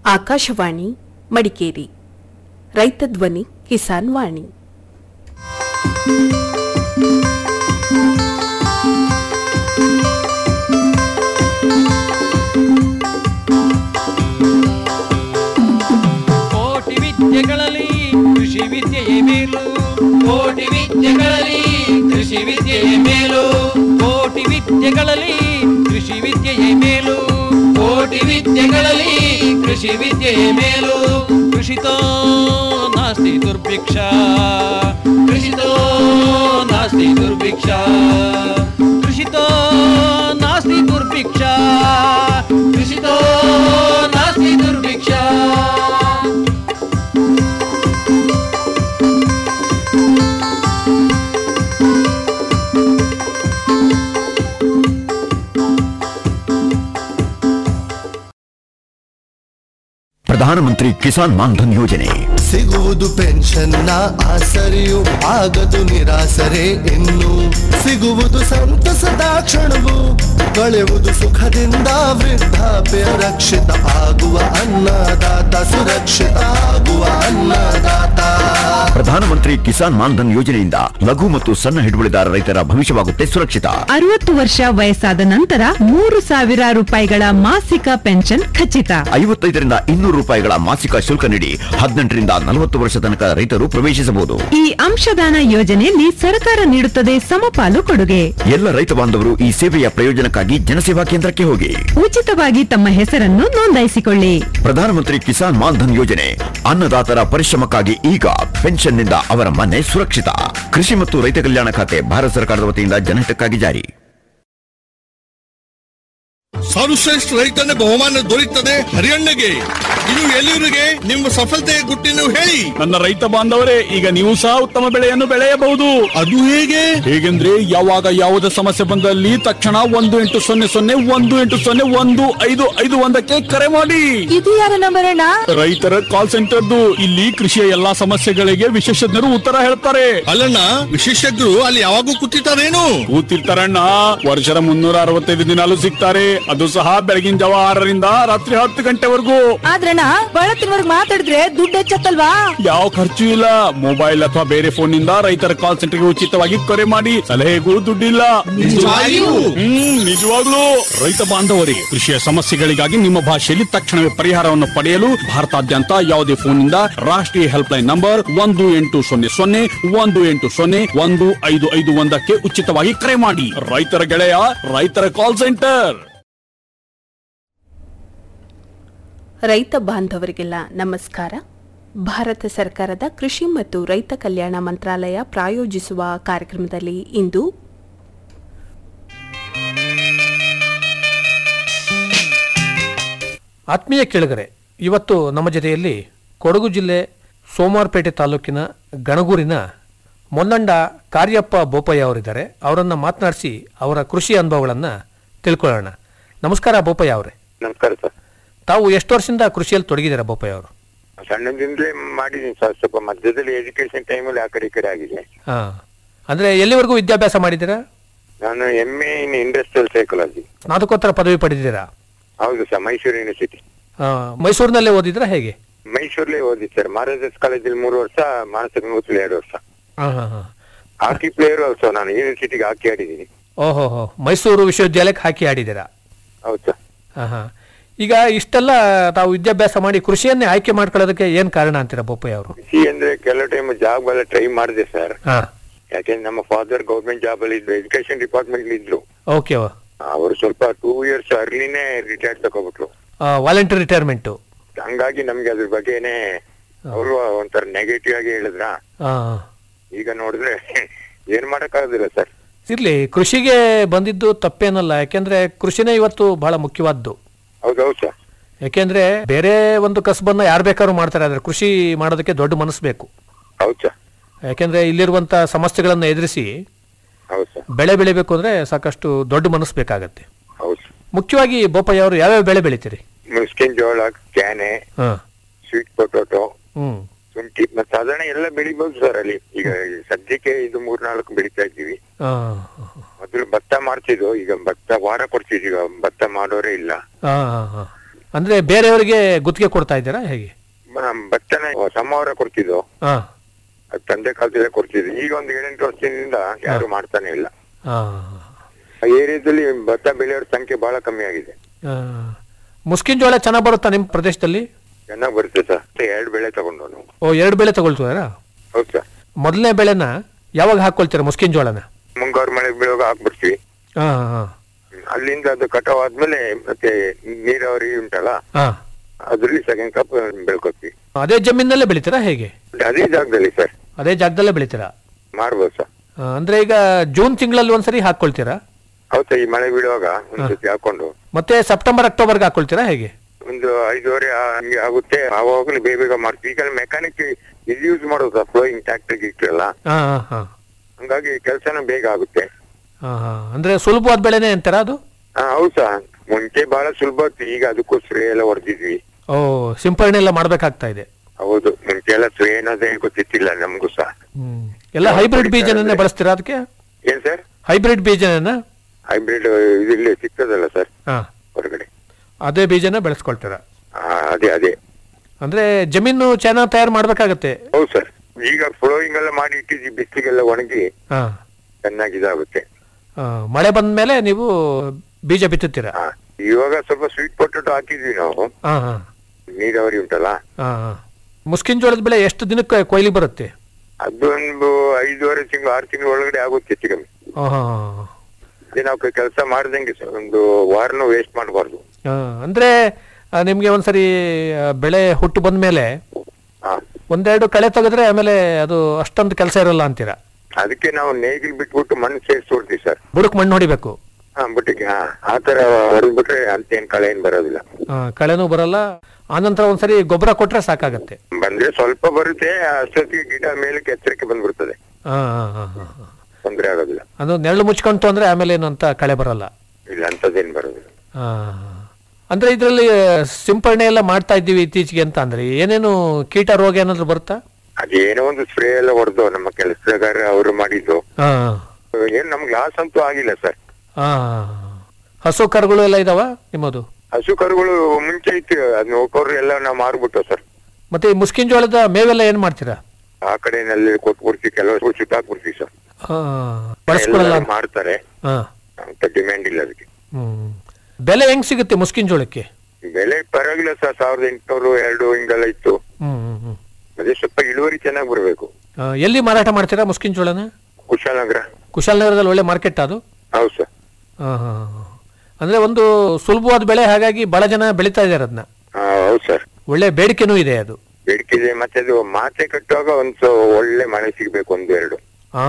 ಆಕಾಶವಾಣಿ ಮಡಿಕೇರಿ ರೈತ ಧ್ವನಿ ಕಿಸಾನ್ ವಾಣಿ ಕೋಟಿ ವಿದ್ಯೆಗಳಲ್ಲಿ ಕೃಷಿ ವಿದ್ಯೆಯೇ ಮೇಲು ಕೋಟಿ ವಿದ್ಯೆಗಳಲ್ಲಿ ಕೃಷಿ ವಿದ್ಯೆಯೇ ಮೇಲು ಕೋಟಿ ವಿದ್ಯೆಗಳಲ್ಲಿ ಕೃಷಿ ವಿದ್ಯೆಯೇ ಮೇಲು ಕೋಟಿ ವಿದ್ಯೆಗಳಲ್ಲಿ ಕೃಷಿ ವಿದ್ಯೆಯೇ ಮೇಲು ಕೃಷಿತೋ ನಾಸ್ತಿ ದುರ್ಭಿಕ್ಷ ಕೃಷಿತೋ ನಾಸ್ತಿ ದುರ್ಭಿಕ್ಷ ಕೃಷಿತೋ ನಾಸ್ತಿ ದುರ್ಭಿಕ್ಷ ಕೃಷಿತೋ ನಾಸ್ತಿ ದುರ್ಭಿಕ್ಷ ಪ್ರಧಾನಮಂತ್ರಿ ಕಿಸಾನ್ ಮಾನ್ಧನ್ ಯೋಜನೆ ಸಿಗುವುದು ಪೆನ್ಷನ್ನ ಆಸರೆಯು ಆಗದು ನಿರಾಸರೆ ಇನ್ನು ಸಿಗುವುದು ಸಂತಸದ ಕ್ಷಣವು ಕಳೆಯುವುದು ಸುಖದಿಂದ ವೃದ್ಧಾಪ್ಯ ರಕ್ಷಿತ ಆಗುವ ಅನ್ನದಾತ ಸುರಕ್ಷಿತ ಆಗುವ ಅನ್ನದಾತ ಪ್ರಧಾನಮಂತ್ರಿ ಕಿಸಾನ್ ಮಾನ್ಧನ್ ಯೋಜನೆಯಿಂದ ಲಘು ಮತ್ತು ಸಣ್ಣ ಹಿಡುವಳಿದಾರ ರೈತರ ಭವಿಷ್ಯವಾಗುತ್ತೆ ಸುರಕ್ಷಿತ ಅರವತ್ತು ವರ್ಷ ವಯಸ್ಸಾದ ನಂತರ ಮೂರು ಸಾವಿರ ರೂಪಾಯಿಗಳ ಮಾಸಿಕ ಪೆನ್ಷನ್ ಖಚಿತ ಐವತ್ತೈದರಿಂದ ಇನ್ನೂರು ರೂಪಾಯಿಗಳ ಮಾಸಿಕ ಶುಲ್ಕ ನೀಡಿ ಹದಿನೆಂಟರಿಂದ ನಲವತ್ತು ವರ್ಷ ತನಕ ರೈತರು ಪ್ರವೇಶಿಸಬಹುದು ಈ ಅಂಶದಾನ ಯೋಜನೆಯಲ್ಲಿ ಸರ್ಕಾರ ನೀಡುತ್ತದೆ ಸಮಪಾಲು ಕೊಡುಗೆ ಎಲ್ಲ ರೈತ ಬಾಂಧವರು ಈ ಸೇವೆಯ ಪ್ರಯೋಜನಕ್ಕಾಗಿ ಜನಸೇವಾ ಕೇಂದ್ರಕ್ಕೆ ಹೋಗಿ ಉಚಿತವಾಗಿ ತಮ್ಮ ಹೆಸರನ್ನು ನೋಂದಾಯಿಸಿಕೊಳ್ಳಿ ಪ್ರಧಾನಮಂತ್ರಿ ಕಿಸಾನ್ ಮಾನ್ಧನ್ ಯೋಜನೆ ಅನ್ನದಾತರ ಪರಿಶ್ರಮಕ್ಕಾಗಿ ಈಗ ಪೆನ್ಷನ್ನಿಂದ ಅವರ ಮನೆ ಸುರಕ್ಷಿತ ಕೃಷಿ ಮತ್ತು ರೈತ ಕಲ್ಯಾಣ ಖಾತೆ ಭಾರತ ಸರ್ಕಾರದ ವತಿಯಿಂದ ಜನಹಿತಕ್ಕಾಗಿ ಜಾರಿ ಸರ್ವಶ್ರೇಷ್ಠ ರೈತನ ಬಹುಮಾನ ದೊರೆಯುತ್ತದೆ ಹರಿಯಣ್ಣಗೆ ಇದು ಎಲ್ಲಿವರಿಗೆ ನಿಮ್ಮ ಸಫಲತೆಯ ಗುಟ್ಟಿನ ಹೇಳಿ ನನ್ನ ರೈತ ಬಾಂಧವರೇ ಈಗ ನೀವು ಸಹ ಉತ್ತಮ ಬೆಳೆಯನ್ನು ಬೆಳೆಯಬಹುದು ಅದು ಹೇಗೆ ಹೇಗೆಂದ್ರೆ ಯಾವಾಗ ಯಾವುದೇ ಸಮಸ್ಯೆ ಬಂದಲ್ಲಿ ತಕ್ಷಣ ಒಂದು ಎಂಟು ಸೊನ್ನೆ ಸೊನ್ನೆ ಒಂದು ಎಂಟು ಸೊನ್ನೆ ಒಂದು ಐದು ಐದು ಒಂದಕ್ಕೆ ಕರೆ ಮಾಡಿ ಇದು ಯಾರ ನಂಬರ್ ಅಣ್ಣ ರೈತರ ಕಾಲ್ ಸೆಂಟರ್ದು ಇಲ್ಲಿ ಕೃಷಿಯ ಎಲ್ಲಾ ಸಮಸ್ಯೆಗಳಿಗೆ ವಿಶೇಷಜ್ಞರು ಉತ್ತರ ಹೇಳ್ತಾರೆ ಅಲ್ಲಣ್ಣ ವಿಶೇಷಜ್ಞರು ಅಲ್ಲಿ ಯಾವಾಗೂ ಕೂತಿರ್ತಾರೇನು ಕೂತಿರ್ತಾರಣ್ಣ ವರ್ಷದ ಮುನ್ನೂರ ಅರವತ್ತೈದು ದಿನಾಲು ಸಿಗ್ತಾರೆ ಅದು ಸಹ ಬೆಳಗಿನ ಜಾವ ಆರರಿಂದ ರಾತ್ರಿ ಹತ್ತು ಗಂಟೆವರೆಗೂ ಆದ್ರಣ್ಣ ಬಳತ್ತಿನವರ್ಗ್ ಮಾತಾಡಿದ್ರೆ ದುಡ್ಡು ಹೆಚ್ಚತ್ತಲ್ವಾ ಯಾವ ಖರ್ಚು ಇಲ್ಲ ಮೊಬೈಲ್ ಅಥವಾ ಬೇರೆ ಫೋನ್ ನಿಂದ ರೈತರ ಕಾಲ್ ಸೆಂಟರ್ಗೆ ಉಚಿತವಾಗಿ ಕರೆ ಮಾಡಿ ಸಲಹೆಗೂ ದುಡ್ಡಿಲ್ಲ ನಿಜವಾಗಿಯೂ? ಹ್ಮ್ ನಿಜವಾಗ್ಲೂ ರೈತ ಬಾಂಧವರಿಗೆ ಕೃಷಿಯ ಸಮಸ್ಯೆಗಳಿಗಾಗಿ ನಿಮ್ಮ ಭಾಷೆಯಲ್ಲಿ ತಕ್ಷಣವೇ ಪರಿಹಾರವನ್ನು ಪಡೆಯಲು ಭಾರತಾದ್ಯಂತ ಯಾವುದೇ ಫೋನ್ನಿಂದ ರಾಷ್ಟ್ರೀಯ ಹೆಲ್ಪ್ ಲೈನ್ ನಂಬರ್ ಒಂದು ಎಂಟು ಸೊನ್ನೆ ಸೊನ್ನೆ ಒಂದು ಎಂಟು ಸೊನ್ನೆ ಒಂದು ಐದು ಐದು ಒಂದಕ್ಕೆ ಉಚಿತವಾಗಿ ಕರೆ ಮಾಡಿ ರೈತರ ಗೆಳೆಯ ರೈತರ ಕಾಲ್ ಸೆಂಟರ್ ರೈತ ಬಾಂಧವರಿಗೆಲ್ಲ ನಮಸ್ಕಾರ ಭಾರತ ಸರ್ಕಾರದ ಕೃಷಿ ಮತ್ತು ರೈತ ಕಲ್ಯಾಣ ಮಂತ್ರಾಲಯ ಪ್ರಾಯೋಜಿಸುವ ಕಾರ್ಯಕ್ರಮದಲ್ಲಿ ಇಂದು ಆತ್ಮೀಯ ಕೇಳಿಗರೆ ಇವತ್ತು ನಮ್ಮ ಜೊತೆಯಲ್ಲಿ ಕೊಡಗು ಜಿಲ್ಲೆ ಸೋಮವಾರಪೇಟೆ ತಾಲೂಕಿನ ಗಣಗೂರಿನ ಮೊನ್ನಂಡ ಕಾರ್ಯಪ್ಪ ಬೋಪಯ್ಯ ಅವರಿದ್ದಾರೆ ಅವರನ್ನು ಮಾತನಾಡಿಸಿ ಅವರ ಕೃಷಿ ಅನುಭವಗಳನ್ನು ತಿಳ್ಕೊಳ್ಳೋಣ ನಮಸ್ಕಾರ ಬೋಪಯ್ಯ ಅವರೇ ನಮಸ್ಕಾರ ಸರ್ ತಾವು ಎಷ್ಟು ವರ್ಷದಿಂದ ಕೃಷಿಯಲ್ಲಿ ತೊಡಗಿದ್ದೀರಾ ಬೋಪಯ್ಯ ಅವರು ಸಣ್ಣದಿಂದಲೇ ಮಾಡಿದ್ದೀನಿ ಸರ್ ಸ್ವಲ್ಪ ಮಧ್ಯದಲ್ಲಿ ಎಜುಕೇಶನ್ ಟೈಮಲ್ಲಿ ಆ ಕಡೆ ಈ ಕಡೆ ಆಗಿದೆ ಹಾಂ ಅಂದರೆ ಎಲ್ಲಿವರೆಗೂ ವಿದ್ಯಾಭ್ಯಾಸ ಮಾಡಿದ್ದೀರಾ ನಾನು M A in industrial psychology ಸ್ನಾತಕೋತ್ತರ ಪದವಿ ಪಡೆದಿದ್ದೀರಾ ಹೌದು ಸರ್ ಮೈಸೂರು ಯೂನಿವರ್ಸಿಟಿ ಆ, ಮೈಸೂರಿನಲ್ಲೇ ಓದಿದ್ರಾ ಹೇಗೆ ಮೈಸೂರಲ್ಲೇ ಓದಿದ್ದು ಸರ್ ಮಹಾರಾಜಸ್ ಕಾಲೇಜಲ್ಲಿ ಮೂರು ವರ್ಷ ಮಾನಸ ಗಂಗೋತ್ರಿ ಎರಡು ವರ್ಷ ಹಾಂ ಹಾಂ ಹಾಂ ಹಾಕಿ ಪ್ಲೇಯರ್ ಆಲ್ಸೋ ನಾನು ಯೂನಿವರ್ಸಿಟಿಗೆ ಹಾಕಿ ಆಡಿದ್ದೀನಿ ಓಹೋ ಹೋ ಮೈಸೂರು ವಿಶ್ವವಿದ್ಯಾಲಯಕ್ಕೆ ಹಾಕಿ ಆಡಿದ್ದೀರಾ ಹೌದು ಸರ್ ಹಾ, ಹಾ. ಈಗ ಇಷ್ಟೆಲ್ಲ ತಾವು ವಿದ್ಯಾಭ್ಯಾಸ ಮಾಡಿ ಕೃಷಿಯನ್ನೇ ಆಯ್ಕೆ ಮಾಡ್ಕೊಳ್ಳೋದಕ್ಕೆ ಏನ್ ಕಾರಣ ಅಂತೀರಾ ಬೋಪಯ್ಯ ಅವರು ಕೃಷಿ ಅಂದ್ರೆ ಕೆಲವು ಟೈಮ್ ಜಾಬ್ ಎಲ್ಲ ಟ್ರೈ ಮಾಡಿದೆ ಸರ್ ಹಾ ಯಾಕೆಂದ್ರೆ ನಮ್ಮ ಫಾದರ್ ಗೌರ್ಮೆಂಟ್ ಜಾಬ್ ಅಲ್ಲಿ ಇದ್ರು ಎಜುಕೇಶನ್ ಡಿಪಾರ್ಟ್ಮೆಂಟ್ ಇದ್ರು ಓಕೆ ಅವರು ಸ್ವಲ್ಪ ಟೂ ಇಯರ್ಸ್ ಅರ್ಲಿನೇ ರಿಟೈರ್ಡ್ ತಗೋಬಿಟ್ರು ವಾಲಂಟರಿ ರಿಟೈರ್ಮೆಂಟ್ ಹಂಗಾಗಿ ನಮ್ಗೆ ಅದ್ರ ಬಗ್ಗೆನೆ ಅವರು ಒಂಥರ ನೆಗೆಟಿವ್ ಆಗಿ ಹೇಳಿದ್ರ ಈಗ ನೋಡಿದ್ರೆ ಏನ್ ಮಾಡಕ್ಕಾಗೋದಿಲ್ಲ ಸರ್ ಇರ್ಲಿ ಕೃಷಿಗೆ ಬಂದಿದ್ದು ತಪ್ಪೇನಲ್ಲ ಯಾಕೆಂದ್ರೆ ಕೃಷಿನೇ ಇವತ್ತು ಬಹಳ ಮುಖ್ಯವಾದ್ದು ಹೌದೌದು ಸರ್ ಯಾಕೆಂದ್ರೆ ಬೇರೆ ಒಂದು ಕಸಬನ್ನ ಯಾರು ಬೇಕಾದ್ರೂ ಮಾಡ್ತಾರೆ ಆದ್ರೆ ಕೃಷಿ ಮಾಡೋದಕ್ಕೆ ದೊಡ್ಡ ಮನಸ್ಸು ಬೇಕು ಹೌದು ಸರ್ ಯಾಕೆಂದ್ರೆ ಇಲ್ಲಿರುವಂತ ಸಮಸ್ಯೆಗಳನ್ನ ಎದುರಿಸಿ ಹೌದು ಸರ್ ಬೆಳೆ ಬೆಳಿಬೇಕು ಅಂದ್ರೆ ಸಾಕಷ್ಟು ದೊಡ್ಡ ಮನಸ್ಸು ಬೇಕಾಗತ್ತೆ ಹೌದು ಮುಖ್ಯವಾಗಿ ಬೋಪಯ್ಯ ಅವರು ಯಾವ್ಯಾವ ಬೆಳೆ ಬೆಳಿತೀರಿ ಮುಸ್ಕಿನ್ ಜೋಳ ಕ್ಯಾನೆ ಹಾ ಸ್ವೀಟ್ ಪೊಟೊಟೊ ಹ್ಮ್ ಶುಂಠಿ ಮತ್ತೆ ಸಾಧಾರಣ ಎಲ್ಲ ಬೆಳಿಬಹುದು ಸರ್ ಅಲ್ಲಿ ಈಗ ಸದ್ಯಕ್ಕೆ ಇದು ಮೂರ್ನಾಲ್ಕು ಬೆಳಿತಾ ಇದ್ದೀವಿ ಆ, ಮೊದಲು ಭತ್ತ ಮಾಡ್ತಿದ್ವು ಈಗ ಭತ್ತ ವಾರ ಕೊಡ್ತಿದ್ವಿ ಈಗ ಭತ್ತ ಮಾಡೋರೇ ಇಲ್ಲ ಆ, ಆ, ಆ. ಅಂದ್ರೆ ಬೇರೆಯವರಿಗೆ ಗುತ್ತಿಗೆ ಕೊಡ್ತಾ ಇದ್ದೀರಾ ಹೇಗೆ ಮ- ಭತ್ತನ ಸಮ್ಮವರ ಕೊಡ್ತಿದ್ದು ಹಾ ಅದ್ ತಂದೆ ಕಾಲದಲ್ಲೇ ಕೊಡ್ತಿದ್ರು ಈಗ ಒಂದು ಏಳೆಂಟು ವರ್ಷದಿಂದ ಯಾರು ಮಾಡ್ತಾನೆ ಇಲ್ಲ ಹಾ ಆ ಏರಿಯಾದಲ್ಲಿ ಭತ್ತ ಬೆಳೆಯೋರ ಸಂಖ್ಯೆ ಬಹಳ ಕಮ್ಮಿ ಆಗಿದೆ ಆ, ಮುಸ್ಕಿನ್ ಜೋಳ ಚೆನ್ನಾಗಿ ಬರುತ್ತಾ ನಿಮ್ಮ ಪ್ರದೇಶದಲ್ಲಿ ಚೆನ್ನಾಗಿ ಬರುತ್ತೆ ಸರ್ ಮತ್ತೆ ಎರಡು ಬೆಳೆ ತಗೊಂಡು ನಾವು ಓ ಎರಡು ಬೆಳೆ ತಗೊಳ್ತೀರಾ ಹೌದು ಸರ್ ಮೊದಲನೇ ಬೆಳೆನ ಯಾವಾಗ ಹಾಕೊಳ್ತೀರಾ ಮುಸ್ಕಿನ್ ಜೋಳನ ಮುಂಗಾರು ಮಳೆ ಬೀಳುವಾಗ ಹಾಕ್ಬಿಡ್ತೀವಿ ಹಾ ಹಾ ಅಲ್ಲಿಂದ ಅದು ಕಟಾವ್ ಆದ್ಮೇಲೆ ಮತ್ತೆ ನೀರಾವರಿ ಉಂಟಲ್ಲ ಹಾ ಅದ್ರಲ್ಲಿ ಸೆಕೆಂಡ್ ಕಪ್ ಬೆಳ್ಕೊತೀವಿ ಅದೇ ಜಮೀನಲ್ಲೇ ಬೆಳಿತೀರಾ ಹೇಗೆ ಅದೇ ಜಾಗದಲ್ಲಿ ಸರ್ ಅದೇ ಜಾಗದಲ್ಲೇ ಬೆಳಿತೀರಾ ಮಾರ್ಬೋದು ಸರ್ ಆ, ಅಂದ್ರೆ ಈಗ ಜೂನ್ ತಿಂಗಳಲ್ಲಿ ಒಂದ್ಸರಿ ಹಾಕೊಳ್ತೀರಾ ಹೌದಾ ಈ ಮಳೆ ಬೀಳುವಾಗ ಒಂದ್ ಸತಿ ಹಾಕೊಂಡು ಮತ್ತೆ ಸೆಪ್ಟೆಂಬರ್ ಅಕ್ಟೋಬರ್ಗೆ ಹಾಕೊಳ್ತೀರಾ ಹೇಗೆ ಒಂದು ಐದುವರೆ ಆ- ಹಂಗೆ ಆಗುತ್ತೆ ಆವಾಗಲೂ ಬೇಗ ಬೇಗ ಮಾಡ್ತೀವಿ ಈಗ ಮೆಕ್ಯಾನಿಕ್ ಇದು ಯೂಸ್ ಮಾಡೋದು ಸರ್ ಫ್ಲೋಯಿಂಗ್ ಟ್ಯಾಕ್ಟರ್ ಗಿಕ್ಟರ್ ಹಾ ಹಾ ಹಾ ಹಂಗಾಗಿ ಕೆಲಸನೂ ಬೇಗ ಆಗುತ್ತೆ ಹಾ ಹಾ ಅಂದ್ರೆ ಸುಲಭವಾದ ಬೆಳೆನೇ ಅಂತಾರಾ ಅದು ಹಾ ಹೌದು ಸರ್ ಮುಂಚೆ ಬಹಳ ಸುಲಭ ಇತ್ತು ಈಗ ಅದಕ್ಕೂ ಸ್ಪ್ರೇ ಎಲ್ಲ ಹೊಡೆದಿದ್ವಿ ಓ ಸಿಂಪರಣೆ ಎಲ್ಲ ಮಾಡ್ಬೇಕಾಗ್ತಾ ಇದೆ ಹೌದು ಮುಂಚೆ ಎಲ್ಲ ಸ್ಪ್ರೇ ಅನ್ನೋದೇ ಗೊತ್ತಿತ್ತಿಲ್ಲ ನಮಗೂ ಸಹ ಹ್ಮ್ ಎಲ್ಲ ಹೈಬ್ರಿಡ್ ಬೀಜನನ್ನೇ ಬಳಸ್ತೀರಾ ಅದಕ್ಕೆ ಏನ್ ಸರ್ ಹೈಬ್ರಿಡ್ ಬೀಜನ ಹೈಬ್ರಿಡ್ ಇಲ್ಲಿ ಸಿಗ್ತದಲ್ಲ ಸರ್ ಹಾ ಹೊರಗಡೆ ಅದೇ ಬೀಜನ ಬೆಳೆಸ್ಕೊಳ್ತೀರಾ ಆ, ಅದೇ ಅದೇ ಅಂದ್ರೆ ಜಮೀನು ಚೆನ್ನಾಗಿ ತಯಾರು ಮಾಡ್ಬೇಕಾಗತ್ತೆ ಹೌದು ಸರ್ ಈಗ ಫ್ಲೋಯಿಂಗ್ ಎಲ್ಲ ಮಾಡಿ ಇಟ್ಟಿದ್ವಿ ಬಿಸಿಲಿಗೆಲ್ಲ ಒಣಗಿ ಹಾ ಚೆನ್ನಾಗಿ ಇದಾಗುತ್ತೆ ಆ, ಮಳೆ ಬಂದ ಮೇಲೆ ನೀವು ಬೀಜ ಬಿತ್ತುತ್ತೀರಾ ಹಾ ಇವಾಗ ಸ್ವಲ್ಪ ಸ್ವೀಟ್ ಪೊಟೊಟೊ ಹಾಕಿದ್ವಿ ನಾವು ಹಾ ಹಾ ನೀರಾವರಿ ಉಂಟಲ್ಲ ಹಾ ಹಾ ಮುಸ್ಕಿನ್ ಜೋಳದ ಬೆಳೆ ಎಷ್ಟು ದಿನಕ್ಕೆ ಕೊಯ್ಲಿ ಬರುತ್ತೆ ಅದೊಂದು ಐದೂವರೆ ತಿಂಗಳು ಆರು ತಿಂಗಳು ಒಳಗಡೆ ಆಗುತ್ತೆ ಹೆಚ್ಚು ಕಮ್ಮಿ ಹಾ ಹಾ ಅದೇ ನಾವು ಕೆಲಸ ಮಾಡ್ದಂಗೆ ಸರ್ ಒಂದು ವಾರನೂ ವೇಸ್ಟ್ ಮಾಡಬಾರ್ದು ಹಾ, ಅಂದ್ರೆ ಆ, ನಿಮ್ಗೆ ಒಂದ್ಸರಿ ಆ, ಬೆಳೆ ಹುಟ್ಟು ಬಂದ ಮೇಲೆ ಹಾ ಒಂದೆರಡು ಕಳೆ ತೆಗೆದ್ರೆ ಆಮೇಲೆ ಅದು ಅಷ್ಟೊಂದು ಕೆಲಸ ಇರಲ್ಲ ಅಂತೀರಾ ಅದಕ್ಕೆ ನಾವು ನೇಗಿಲ್ ಬಿಟ್ಬಿಟ್ಟು ಮಣ್ಣು ಸೇರಿಸ್ಬಿಡ್ತೀವಿ ಸರ್ ಬುಡಕ್ ಮಣ್ಣು ಹೊಡಿಬೇಕು ಹಾ ಬುಟ್ಟಿಗೆ ಹಾ ಆ ತರ ಹೊಡೆದ್ಬಿಟ್ರೆ ಅಂತೇನ್ ಕಳೆ ಏನ್ ಬರೋದಿಲ್ಲ ಆ, ಕಳೆನೂ ಬರಲ್ಲ ಆನಂತರ ಒಂದ್ಸರಿ ಗೊಬ್ಬರ ಕೊಟ್ರೆ ಸಾಕಾಗತ್ತೆ ಬಂದ್ರೆ ಸ್ವಲ್ಪ ಬರುತ್ತೆ ಅಷ್ಟೊತ್ತಿಗೆ ಗಿಡ ಮೇಲಕ್ಕೆ ಎತ್ತರಕ್ಕೆ ಬಂದ್ಬಿಡ್ತದೆ ಹಾ ಹಾ ಹಾ ಹಾ ಹಾ. ತೊಂದರೆ ಆಗೋದಿಲ್ಲ ಅದು ನೆರಳು ಮುಚ್ಕೊಂತು ಅಂದ್ರೆ ಆಮೇಲೆ ಏನು ಅಂತ ಕಳೆ ಬರಲ್ಲ ಇಲ್ಲ ಅಂತದೇನ್ ಬರೋದಿಲ್ಲ ಆ, ಅಂದ್ರೆ ಇದರಲ್ಲಿ ಸಿಂಪರಣೆ ಎಲ್ಲ ಮಾಡ್ತಾ ಇದ್ದೀವಿ ಇತ್ತೀಚೆಗೆ ಅಂತ ಅಂದ್ರೆ ಏನೇನು ಕೀಟ ರೋಗ ಏನಾದ್ರು ಬರುತ್ತಾ ಅದೇನೋ ಒಂದು ಸ್ಪ್ರೇ ಎಲ್ಲ ಹೊಡೆದು ನಮ್ಮ ಕೆಲಸಗಾರ ಅವರು ಮಾಡಿದ್ದು ಹಾ ಏನ್ ನಮ್ಗೆ ಲಾಸ್ ಅಂತೂ ಆಗಿಲ್ಲ ಸರ್ ಹಾ ಹಸು ಕರುಗಳು ಎಲ್ಲ ಇದಾವ ನಿಮ್ಮದು ಹಸು ಕರುಗಳು ಮುಂಚೆ ಇತ್ತು ಅದ್ ನೋಡ್ಕೊಂಡ್ರೆ ಎಲ್ಲ ನಾವು ಮಾರ್ಬಿಟ್ಟು ಸರ್ ಮತ್ತೆ ಈ ಮುಸ್ಕಿನ್ ಜೋಳದ ಮೇವೆಲ್ಲ ಏನ್ ಮಾಡ್ತೀರಾ ಆ ಕಡೆನಲ್ಲಿ ಕೊಟ್ಬಿಡ್ತೀವಿ ಕೆಲವರು ಸುತ್ತಾಕ್ಬಿಡ್ತೀವಿ ಸರ್ ಆ, ಬಳಸ್ಕೊಳಲ್ಲ ಎಲ್ಲರೂ ಅಂತ. ಮಾಡ್ತಾರೆ ಹಾ ಅಂತ ಡಿಮ್ಯಾಂಡ್ ಇಲ್ಲ ಅದಕ್ಕೆ ಹ್ಮ್ ಬೆಲೆ ಹೆಂಗ್ ಸಿಗುತ್ತೆ ಮುಸ್ಕಿನ್ ಜೋಳಕ್ಕೆ ಬೆಲೆ ಪರವಾಗಿಲ್ಲ ಸರ್ ಸಾವಿರದ ಎಂಟುನೂರು ಎರಡು ಹಿಂಗೆಲ್ಲ ಇತ್ತು ಹ್ಮ್ ಹ್ಮ್ ಹ್ಮ್ ಅದೇ ಸ್ವಲ್ಪ ಇಳುವರಿ ಚೆನ್ನಾಗಿ ಬರಬೇಕು ಆ, ಎಲ್ಲಿ ಮಾರಾಟ ಮಾಡ್ತೀರಾ ಮುಸ್ಕಿನ್ ಜೋಳನ ಕುಶಾಲನಗರ ಕುಶಾಲನಗರದಲ್ಲಿ ಒಳ್ಳೆ ಮಾರ್ಕೆಟ್ ಅದು ಹೌದು ಸರ್ ಆ, ಹಾ, ಹಾ. ಅಂದ್ರೆ ಒಂದು ಸುಲಭವಾದ ಬೆಳೆ ಹಾಗಾಗಿ ಬಹಳ ಜನ ಬೆಳೀತಾ ಇದ್ದಾರೆ ಅದನ್ನ ಹಾ, ಹೌದು ಸರ್ ಒಳ್ಳೆ ಬೇಡಿಕೆನೂ ಇದೆ ಅದು ಬೇಡಿಕೆ ಇದೆ ಮತ್ತೆ ಅದು ಮಾತೆ ಕಟ್ಟುವಾಗ ಒಂದ್ ಸೊ ಒಳ್ಳೆ ಮಳೆ ಸಿಗ್ಬೇಕು ಒಂದು ಎರಡು ಆ,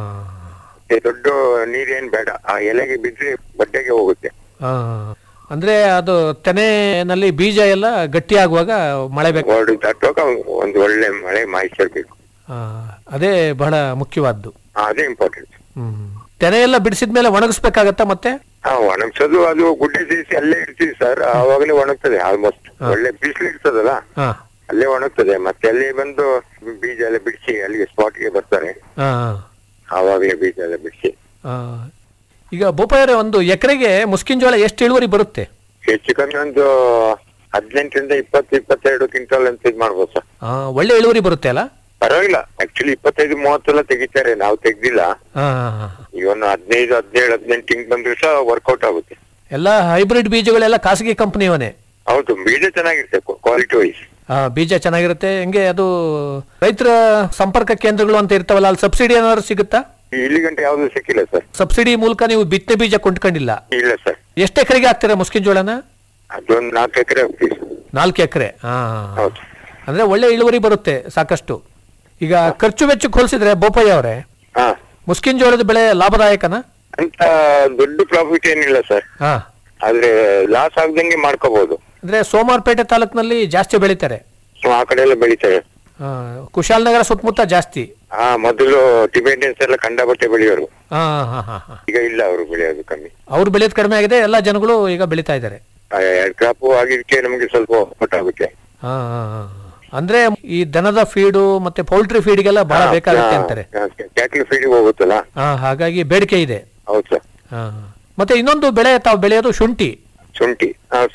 ಮತ್ತೆ ದೊಡ್ಡ ನೀರೇನ್ ಬೇಡ ಆ ಎಲೆಗೆ ಬಿದ್ರೆ ಬಡ್ಡೆಗೆ ಹೋಗುತ್ತೆ ಆ. ಅಂದ್ರೆ ಅದು ತೆನೆನಲ್ಲಿ ಬೀಜ ಎಲ್ಲ ಗಟ್ಟಿ ಆಗುವಾಗ ಮಳೆ ಬೇಕು ಹೊರಡು ದಾಟುವಾಗ ಒಂದು ಒಳ್ಳೆ ಮಳೆ ಮಾಯಿಸಿರ್ಬೇಕು ಆ, ಅದೇ ಬಹಳ ಮುಖ್ಯವಾದ್ದು ಅದೇ ಇಂಪಾರ್ಟೆಂಟ್ ಹ್ಮ್ ತೆನೆ ಎಲ್ಲ ಬಿಡಿಸಿದ್ಮೇಲೆ ಒಣಗಿಸ್ಬೇಕಾಗತ್ತಾ ಮತ್ತೆ ಹಾ ಒಣಗ್ಸೋದು ಅದು ಗುಡ್ಡೆ ಸೇರಿಸಿ ಅಲ್ಲೇ ಇಡ್ತೀವಿ ಸರ್ ಆವಾಗಲೇ ಒಣಗ್ತದೆ ಆಲ್ಮೋಸ್ಟ್ ಒಳ್ಳೆ ಬಿಸಿಲು ಇರ್ತದಲ್ಲ ಹಾ ಅಲ್ಲೇ ಒಣಗ್ತದೆ ಮತ್ತೆ ಅಲ್ಲಿ ಬಂದು ಬೀಜ ಎಲ್ಲ ಬಿಡಿಸಿ ಅಲ್ಲಿಗೆ ಸ್ಪಾಟ್ಗೆ ಬರ್ತಾರೆ ಹಾ ಆವಾಗಲೇ ಬೀಜ ಎಲ್ಲ ಬಿಡಿಸಿ ಆ. ಈಗ ಬೋಪಾಯರೆ ಒಂದು ಎಕರೆಗೆ ಮುಸ್ಕಿನ್ ಜೋಳ ಎಷ್ಟು ಇಳುವರಿ ಬರುತ್ತೆ ಹೆಚ್ಚು ಕಮ್ಮಿ ಒಂದು ಹದಿನೆಂಟರಿಂದ ಇಪ್ಪತ್ತು ಇಪ್ಪತ್ತೆರಡು ಕ್ವಿಂಟಲ್ ಅಂತ ಇದ್ ಮಾಡ್ಬೋದು ಸರ್ ಆ, ಒಳ್ಳೆ ಇಳುವರಿ ಬರುತ್ತೆ ಅಲ್ಲ ಪರವಾಗಿಲ್ಲ ಆಕ್ಚುಲಿ ಇಪ್ಪತ್ತೈದು ಮೂವತ್ತೆಲ್ಲ ತೆಗಿತಾರೆ ನಾವು ತೆಗ್ದಿಲ್ಲ ಹಾ, ಹಾ, ಹಾ. ಈಗ ಒಂದು ಹದಿನೈದು ಹದಿನೇಳು ಹದಿನೆಂಟು ಹಿಂಗ್ ಬಂದ್ರೆ ಸಹ ವರ್ಕೌಟ್ ಆಗುತ್ತೆ ಎಲ್ಲ ಹೈಬ್ರಿಡ್ ಬೀಜಗಳೆಲ್ಲ ಖಾಸಗಿ ಕಂಪನಿಯವನೇ ಹೌದು ಬೀಜ ಚೆನ್ನಾಗಿರುತ್ತೆ ಕ್ವಾಲಿಟಿ ವೈಸ್ ಆ, ಬೀಜ ಚೆನ್ನಾಗಿರುತ್ತೆ ಹೆಂಗೆ ಅದು ರೈತರ ಸಂಪರ್ಕ ಕೇಂದ್ರಗಳು ಅಂತ ಇರ್ತಾವಲ್ಲ ಅಲ್ಲಿ ಸಬ್ಸಿಡಿ ಏನಾದ್ರು ಸಿಗುತ್ತಾ ಇಲ್ಲಿ ಗಂಟೆ ಯಾವ್ದು ಸಿಕ್ಕಿಲ್ಲ ಸರ್ ಸಬ್ಸಿಡಿ ಮೂಲಕ ನೀವು ಬಿತ್ತನೆ ಬೀಜ ಕೊಂಡ್ಕೊಂಡಿಲ್ಲ ಇಲ್ಲ ಸರ್ ಎಷ್ಟು ಎಕರೆಗೆ ಹಾಕ್ತೀರಾ ಮುಸ್ಕಿನ್ ಜೋಳನ ಅದೊಂದು ನಾಲ್ಕು ಎಕರೆ ಹೋಗ್ತೀವಿ ಸರ್ ನಾಲ್ಕು ಎಕರೆ ಹಾ ಹೌದು ಅಂದ್ರೆ ಒಳ್ಳೆ ಇಳುವರಿ ಬರುತ್ತೆ ಸಾಕಷ್ಟು ಈಗ ಖರ್ಚು ವೆಚ್ಚಕ್ಕೆ ಹೋಲಿಸಿದ್ರೆ ಬೋಪಯ್ಯ ಅವರೇ ಹಾ ಮುಸ್ಕಿನ್ ಜೋಳದ ಬೆಳೆ ಲಾಭದಾಯಕನಾ ಅಂತ ದೊಡ್ಡ ಪ್ರಾಫಿಟ್ ಏನಿಲ್ಲ ಸರ್ ಹಾ ಆದ್ರೆ ಲಾಸ್ ಆಗ್ದಂಗೆ ಮಾಡ್ಕೋಬಹುದು ಅಂದ್ರೆ ಸೋಮಾರ್ಪೇಟೆ ತಾಲೂಕಿನಲ್ಲಿ ಜಾಸ್ತಿ ಬೆಳೀತಾರೆ ಸೊ ಆ ಕಡೆ ಎಲ್ಲ ಬೆಳಿತಾರೆ ಆ, ಕುಶಾಲನಗರ ಸುತ್ತಮುತ್ತ ಜಾಸ್ತಿ ಹಾ ಮೊದಲು ಟಿಬೇಟಿಯನ್ಸ್ ಎಲ್ಲ ಕಂಡಬಟ್ಟೆ ಬೆಳೆಯೋರು ಹಾ ಹಾ ಹಾ ಹಾ ಈಗ ಇಲ್ಲ ಅವರು ಬೆಳೆಯೋದು ಕಮ್ಮಿ ಅವ್ರು ಬೆಳೆಯೋದು ಕಡಿಮೆ ಆಗಿದೆ ಎಲ್ಲ ಜನಗಳು ಈಗ ಬೆಳೀತಾ ಇದ್ದಾರೆ ಆ ಎರಡ್ ಕ್ರಾಪ್ ಆಗಿದ್ದಕ್ಕೆ ನಮಗೆ ಸ್ವಲ್ಪ ಹೊಟ್ಟಾಗುತ್ತೆ ಹಾ ಹಾ, ಹಾ. ಅಂದ್ರೆ ಈ ದನದ ಫೀಡು ಮತ್ತೆ ಪೌಲ್ಟ್ರಿ ಫೀಡ್ಗೆಲ್ಲ ಬಹಳ ಬೇಕಾಗುತ್ತೆ ಅಂತಾರೆ ಕ್ಯಾಟ್ಲ್ ಫೀಡಿಗೆ ಹೋಗುತ್ತಲ್ಲ ಹಾ ಹಾಗಾಗಿ ಬೇಡಿಕೆ ಇದೆ ಹೌದು ಸರ್ ಹಾ ಮತ್ತೆ ಇನ್ನೊಂದು ಬೆಳೆ ತಾವು ಬೆಳೆಯೋದು ಶುಂಠಿ ಶುಂಠಿ ಹೌದು ಸರ್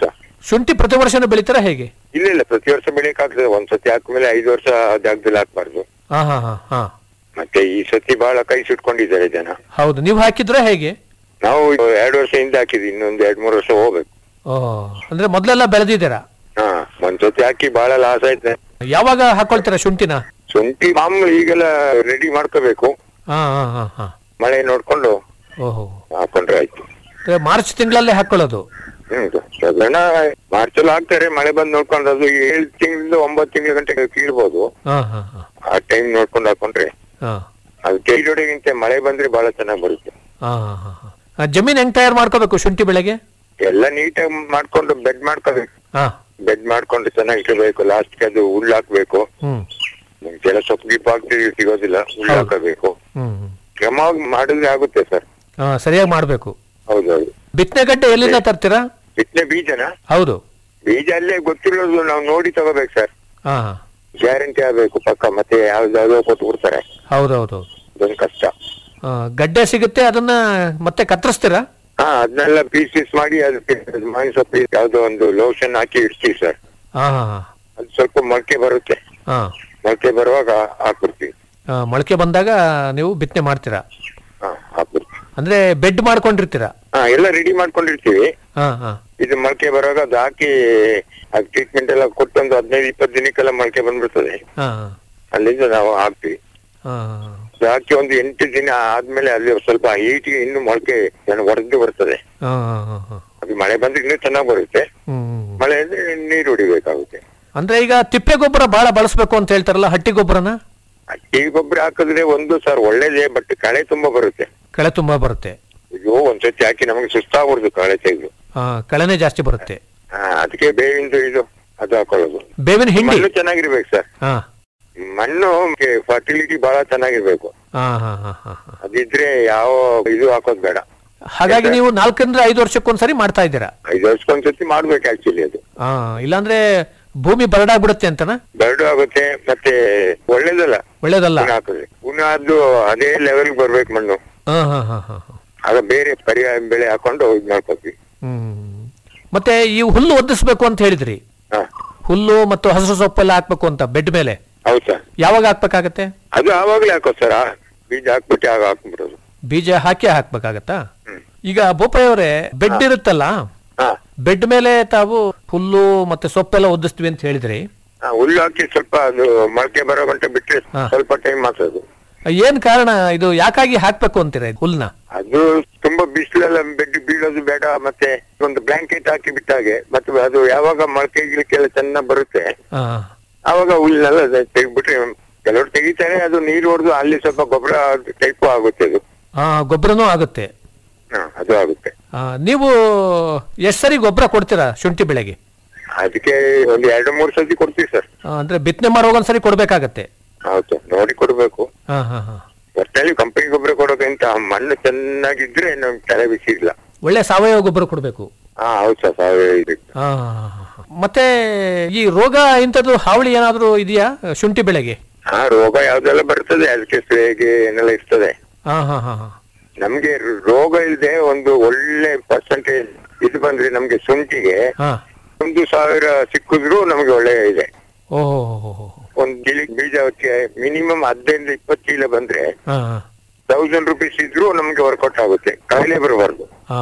ಶುಂಠಿ ಪ್ರತಿ ವರ್ಷನೂ ಬೆಳಿತಾರ ಹೇಗೆ ಇಲ್ಲ ಇಲ್ಲ ಪ್ರತಿ ವರ್ಷ ಬೆಳೆಯಕ್ ಆಗ್ತದೆ ಒಂದ್ ಸತಿ ಹಾಕ್ಮೇಲೆ ಐದು ವರ್ಷ ಜಾಗದಲ್ಲಿ ಹಾಕ್ಬಾರ್ದು ಹಾ ಹಾ ಹಾ ಹಾ ಮತ್ತೆ ಈ ಸತಿ ಬಹಳ ಕೈ ಸುಟ್ಕೊಂಡಿದ್ದಾರೆ ಜನ ಹೌದು ನೀವು ಹಾಕಿದ್ರೆ ಹೇಗೆ ನಾವು ಎರಡು ವರ್ಷ ಹಿಂದೆ ಹಾಕಿದ್ವಿ ಇನ್ನೊಂದು ಎರಡ್ ಮೂರು ವರ್ಷ ಹೋಗ್ಬೇಕು ಓ ಅಂದ್ರೆ ಮೊದ್ಲೆಲ್ಲ ಬೆಳೆದಿದ್ದೀರಾ ಹಾ ಒಂದ್ ಸತಿ ಹಾಕಿ ಬಹಳ ಲಾಸ್ ಆಯ್ತು ಯಾವಾಗ ಹಾಕೊಳ್ತೀರಾ ಶುಂಠಿನ ಶುಂಠಿ ಮಾಮೂಲಿ ಈಗೆಲ್ಲ ರೆಡಿ ಮಾಡ್ಕೋಬೇಕು ಹಾ ಹಾ ಹಾ ಹಾ ಮಳೆ ನೋಡ್ಕೊಂಡು ಓಹೋ ಹಾಕೊಂಡ್ರೆ ಆಯ್ತು ಅಂದ್ರೆ ಮಾರ್ಚ್ ತಿಂಗಳಲ್ಲೇ ಹಾಕೊಳ್ಳೋದು ಹ್ಮ್ ಸಾಧಾರಣ ಮಾರ್ಚ್ ಅಲ್ಲಿ ಹಾಕ್ತಾರೆ ಮಳೆ ಬಂದ್ ನೋಡ್ಕೊಂಡು ಅದು ಏಳು ತಿಂಗಳಿಂದ ಒಂಬತ್ತು ತಿಂಗಳ ಗಂಟೆ ಕೀಳ್ಬೋದು ಹಾ ಹಾ ಹಾ ಆ ಟೈಮ್ ನೋಡ್ಕೊಂಡು ಹಾಕೊಂಡ್ರೆ ಹಾ ಅದು ಕೈಡೊಡೆಗಿಂತ ಮಳೆ ಬಂದ್ರೆ ಬಹಳ ಚೆನ್ನಾಗಿ ಬರುತ್ತೆ ಹಾ ಹಾ ಹಾ ಆ, ಜಮೀನ್ ಹೆಂಗ್ ತಯಾರು ಮಾಡ್ಕೋಬೇಕು ಶುಂಠಿ ಬೆಳೆಗೆ ಎಲ್ಲ ನೀಟಾಗಿ ಮಾಡ್ಕೊಂಡು ಬೆಡ್ ಮಾಡ್ಕೋಬೇಕು ಹಾ ಬೆಡ್ ಮಾಡ್ಕೊಂಡು ಚೆನ್ನಾಗಿರ್ಬೇಕು ಲಾಸ್ಟ್ ಅದು ಹುಲ್ಲು ಹಾಕ್ಬೇಕು ಹ್ಮ್ ಕೆಲ ಸೊಪ್ಪು ಗಿಪ್ಪು ಹಾಕ್ತಿವಿ ಸಿಗೋದಿಲ್ಲ ಹುಲ್ಲು ಹಾಕಬೇಕು ಹ್ಮ್ ಹ್ಮ್. ಕ್ರಮವಾಗಿ ಮಾಡಿದ್ರೆ ಆಗುತ್ತೆ ಸರ್ ಹಾ ಸರಿಯಾಗಿ ಮಾಡ್ಬೇಕು ಹೌದೌದು ಬಿತ್ತನೆ ಗಡ್ಡೆ ಎಲ್ಲಿಂದ ತರ್ತೀರಾ ಬಿತ್ತನೆ ಬೀಜನ ಹೌದು ಬೀಜ ಅಲ್ಲೇ ಗೊತ್ತಿರೋದು ನಾವು ನೋಡಿ ತಗೋಬೇಕು ಸರ್ ಹಾ ಗ್ಯಾರಂಟಿ ಆಗ್ಬೇಕು ಪಕ್ಕ ಮತ್ತೆ ಯಾವ್ದಾದ್ರು ಕೊಟ್ಟು ಬಿಡ್ತಾರೆ ಹೌದೌದು ಅದೊಂದು ಕಷ್ಟ ಆ, ಗಡ್ಡೆ ಸಿಗುತ್ತೆ ಅದನ್ನ ಮತ್ತೆ ಕತ್ತರಿಸ್ತೀರಾ ಹಾ ಅದನ್ನೆಲ್ಲ ಪೀಸ್ ಪೀಸ್ ಮಾಡಿ ಅದಕ್ಕೆ ಮಾಂಸ ಪೀಸ್ ಯಾವ್ದೋ ಒಂದು ಲೋಷನ್ ಹಾಕಿ ಇಡ್ತೀವಿ ಸರ್ ಹಾ ಹಾ ಹಾ ಅದು ಸ್ವಲ್ಪ ಮೊಳಕೆ ಬರುತ್ತೆ ಹಾ ಮೊಳಕೆ ಬರುವಾಗ ಹಾಕ್ಬಿಡ್ತೀವಿ ಆ, ಮೊಳಕೆ ಬಂದಾಗ ನೀವು ಬಿತ್ತನೆ ಮಾಡ್ತೀರಾ ಹಾ ಹಾಕ್ಬಿಡ್ತೀವಿ ಅಂದ್ರೆ ಬೆಡ್ ಮಾಡ್ಕೊಂಡಿರ್ತೀರಾ ಹಾ ಎಲ್ಲ ರೆಡಿ ಮಾಡ್ಕೊಂಡಿರ್ತೀವಿ ಹಾ ಹಾ ಇದು ಮೊಳಕೆ ಬರುವಾಗ ಅದು ಹಾಕಿ ಅದು ಟ್ರೀಟ್ಮೆಂಟ್ ಎಲ್ಲ ಕೊಟ್ಟು ಒಂದು ಹದಿನೈದು ಇಪ್ಪತ್ತು ದಿನಕ್ಕೆಲ್ಲ ಮೊಳಕೆ ಬಂದ್ಬಿಡ್ತದೆ ಹಾ ಅಲ್ಲಿಂದ ನಾವು ಹಾಕ್ತಿವಿ ಹಾ ಅದು ಹಾಕಿ ಒಂದು ಎಂಟು ದಿನ ಆದ್ಮೇಲೆ ಅಲ್ಲಿ ಸ್ವಲ್ಪ ಹೀಟಿಗೆ ಇನ್ನು ಮೊಳಕೆ ಹೊಡೆದು ಬರ್ತದೆ ಹಾ ಹಾ ಹಾ ಹಾ ಅದು ಮಳೆ ಬಂದ್ರೆ ಇನ್ನೂ ಚೆನ್ನಾಗಿ ಬರುತ್ತೆ ಹ್ಮ್ ಮಳೆ ಅಂದ್ರೆ ನೀರು ಹೊಡಿಬೇಕಾಗುತ್ತೆ ಅಂದ್ರೆ ಈಗ ತಿಪ್ಪೆ ಗೊಬ್ಬರ ಬಹಳ ಬಳಸ್ಬೇಕು ಅಂತ ಹೇಳ್ತಾರಲ್ಲ ಹಟ್ಟಿ ಗೊಬ್ಬರನ ಹಟ್ಟಿ ಗೊಬ್ಬರ ಹಾಕಿದ್ರೆ ಒಂದು ಸರ್ ಒಳ್ಳೇದೇ ಬಟ್ ಕಳೆ ತುಂಬಾ ಬರುತ್ತೆ ಕಳೆ ತುಂಬಾ ಬರುತ್ತೆ ಅಯ್ಯೋ ಒಂದ್ಸತಿ ಹಾಕಿ ನಮಗೆ ಸುಸ್ತಾಗ್ಬಿಡ್ದು ಕಳೆ ತೆಗೆದು ಹಾ ಕಳೆನೇ ಜಾಸ್ತಿ ಬರುತ್ತೆ ಹಾ ಅದಕ್ಕೆ ಬೇವಿಂದು ಇದು ಅದು ಹಾಕೊಳ್ಳೋದು ಬೇವಿನ ಹಿಂಡಿ ಮಣ್ಣು ಚೆನ್ನಾಗಿರ್ಬೇಕು ಸರ್ ಹಾ ಮಣ್ಣು ಫರ್ಟಿಲಿಟಿ ಬಹಳ ಚೆನ್ನಾಗಿರ್ಬೇಕು ಹಾ ಹಾ ಹಾ ಹಾ ಹಾ. ಅದಿದ್ರೆ ಯಾವ ಇದು ಹಾಕೋದ್ ಬೇಡ ಹಾಗಾಗಿ ನೀವು ನಾಲ್ಕರಿಂದ ಐದು ವರ್ಷಕ್ಕೊಂದ್ಸರಿ ಮಾಡ್ತಾ ಇದ್ದೀರಾ ಐದು ವರ್ಷಕ್ಕೊಂದ್ಸತಿ ಮಾಡ್ಬೇಕು ಆಕ್ಚುಲಿ ಅದು ಹಾ ಇಲ್ಲಾಂದ್ರೆ ಭೂಮಿ ಬರಡಾಗ್ಬಿಡುತ್ತೆ ಅಂತನಾ ಬೆರಡು ಆಗುತ್ತೆ ಮತ್ತೆ ಒಳ್ಳೇದಲ್ಲ ಒಳ್ಳೇದಲ್ಲ ಪುನಃ ಹಾಕಿದ್ರೆ ಪುನಃ ಅದು ಅದೇ ಲೆವೆಲ್ ಬರ್ಬೇಕು ಮಣ್ಣು ಹಾ ಹಾ ಹಾ ಹಾ ಹಾ. ಆಗ ಬೇರೆ ಪರ್ಯಾಯ ಬೆಳೆ ಹಾಕೊಂಡು ಇದು ಮಾಡ್ಕೋತೀವಿ ಹ್ಮ್ ಮತ್ತೆ ಈ ಹುಲ್ಲು ಒದಿಸ್ಬೇಕು ಅಂತ ಹೇಳಿದ್ರಿ ಹಾ ಹುಲ್ಲು ಮತ್ತು ಹಸಿರು ಸೊಪ್ಪೆಲ್ಲ ಹಾಕ್ಬೇಕು ಅಂತ ಬೆಡ್ ಮೇಲೆ ಹೌದ್ ಸರ್ ಯಾವಾಗ ಹಾಕ್ಬೇಕಾಗತ್ತೆ ಅದು ಆವಾಗ್ಲೇ ಹಾಕೋ ಸರ್ ಬೀಜ ಹಾಕ್ಬಿಟ್ಟು ಆಗ ಹಾಕ್ಬಿಡೋದು ಬೀಜ ಹಾಕಿ ಹಾಕ್ಬೇಕಾಗತ್ತಾ ಈಗ ಬೋಪಯ್ಯವರೇ ಬೆಡ್ ಇರುತ್ತಲ್ಲ ಹಾ ಬೆಡ್ ಮೇಲೆ ತಾವು ಹುಲ್ಲು ಮತ್ತೆ ಸೊಪ್ಪೆಲ್ಲ ಒದಿಸ್ತೀವಿ ಅಂತ ಹೇಳಿದ್ರಿ ಹಾ, ಹುಲ್ಲು ಹಾಕಿ ಸ್ವಲ್ಪ ಅದು ಮೊಳಕೆ ಬರೋ ಗಂಟೆ ಬಿಟ್ರೆ ಹಾ. ಸ್ವಲ್ಪ ಟೈಮ್ ಮಾತದು ಏನ್ ಕಾರಣ ಇದು ಯಾಕಾಗಿ ಹಾಕ್ಬೇಕು ಅಂತೀರಾ ಇದು ಹುಲ್ನ ಅದು ತುಂಬಾ ಬಿಸಿಲೆಲ್ಲ ಬೆಡ್ ಬೀಳೋದು ಬೇಡ ಮತ್ತೆ ಒಂದು ಬ್ಲಾಂಕೆಟ್ ಹಾಕಿ ಬಿಟ್ಟಾಗೆ ಮತ್ತೆ ಅದು ಯಾವಾಗ ಮೊಳಕೆ ಗಿಳಕೆಲ್ಲ ಚೆನ್ನಾಗ್ ಬರುತ್ತೆ ಹಾ ಆವಾಗ ಹುಲ್ಲೆಲ್ಲ ತೆಗ್ಬಿಟ್ರೆ ಕೆಲವರು ತೆಗಿತಾರೆ ಅದು ನೀರು ಹೊಡೆದು ಅಲ್ಲಿ ಸ್ವಲ್ಪ ಗೊಬ್ಬರ ಟೈಪು ಆಗುತ್ತೆ ಅದು ಹಾ ಗೊಬ್ಬರನೂ ಆಗುತ್ತೆ ಹಾ, ಅದು ಆಗುತ್ತೆ ಆ, ನೀವು ಎಷ್ಟ್ ಸರಿ ಗೊಬ್ಬರ ಕೊಡ್ತೀರಾ ಶುಂಠಿ ಬೆಳೆಗೆ ಅದಕ್ಕೆ ಒಂದು ಎರಡು ಮೂರು ಸತಿ ಕೊಡ್ತೀವಿ ಸರ್ ಆ, ಅಂದ್ರೆ ಬಿತ್ತನೆ ಮಾಡುವಾಗ ಒಂದ್ಸರಿ ಕೊಡ್ಬೇಕಾಗತ್ತೆ ಹೌದು ನೋಡಿ ಕೊಡ್ಬೇಕು ಹಾ ಹಾ ಹಾ ಒಟ್ಟಲ್ಲಿ ಕಂಪನಿ ಗೊಬ್ಬರ ಕೊಡೋಕ್ಕಿಂತ ಮಣ್ಣು ಚೆನ್ನಾಗಿದ್ರೆ ನಮ್ಗೆ ತಲೆ ಬಿಸಿ ಇಲ್ಲ ಒಳ್ಳೆ ಸಾವಯವ ಗೊಬ್ಬರ ಕೊಡ್ಬೇಕು ಹಾ ಹೌದು ಸರ್ ಸಾವಯವ ಇದು ಹಾ ಹಾ, ಹಾ, ಹಾ. ಮತ್ತೆ ಈ ರೋಗ ಇಂಥದ್ದು ಹಾವಳಿ ಏನಾದ್ರೂ ಇದೆಯಾ ಶುಂಠಿ ಬೆಳೆಗೆ ಹಾ ರೋಗ ಯಾವ್ದೆಲ್ಲ ಬರ್ತದೆ ಅದಕ್ಕೆ ಸ್ಪ್ರೇಗೆ ಏನೆಲ್ಲ ಇರ್ತದೆ ಹಾ ಹಾ ಹಾ ಹಾ ನಮ್ಗೆ ರೋಗ ಇಲ್ಲದೆ ಒಂದು ಒಳ್ಳೆ ಪರ್ಸೆಂಟೇಜ್ ಇದು ಬಂದ್ರೆ ನಮ್ಗೆ ಶುಂಠಿಗೆ ಹಾ ಒಂದು ಸಾವಿರ ಸಿಕ್ಕಿದ್ರು ನಮ್ಗೆ ಒಳ್ಳೆ ಇದೆ ಓಹೋ ಹೋ ಹೋ ಒಂದ್ ಗಿಳಿ ಬೀಜಕ್ಕೆ ಮಿನಿಮಮ್ ಹದಿನೈದು ಇಪ್ಪತ್ತು ಚೀಲ ಬಂದ್ರೆ ಹಾ ಹಾ ತೌಸಂಡ್ ರುಪೀಸ್ ಇದ್ರು ನಮ್ಗೆ ವರ್ಕೌಟ್ ಆಗುತ್ತೆ ಕಾಯಿಲೆ ಬರಬಾರ್ದು ಹಾ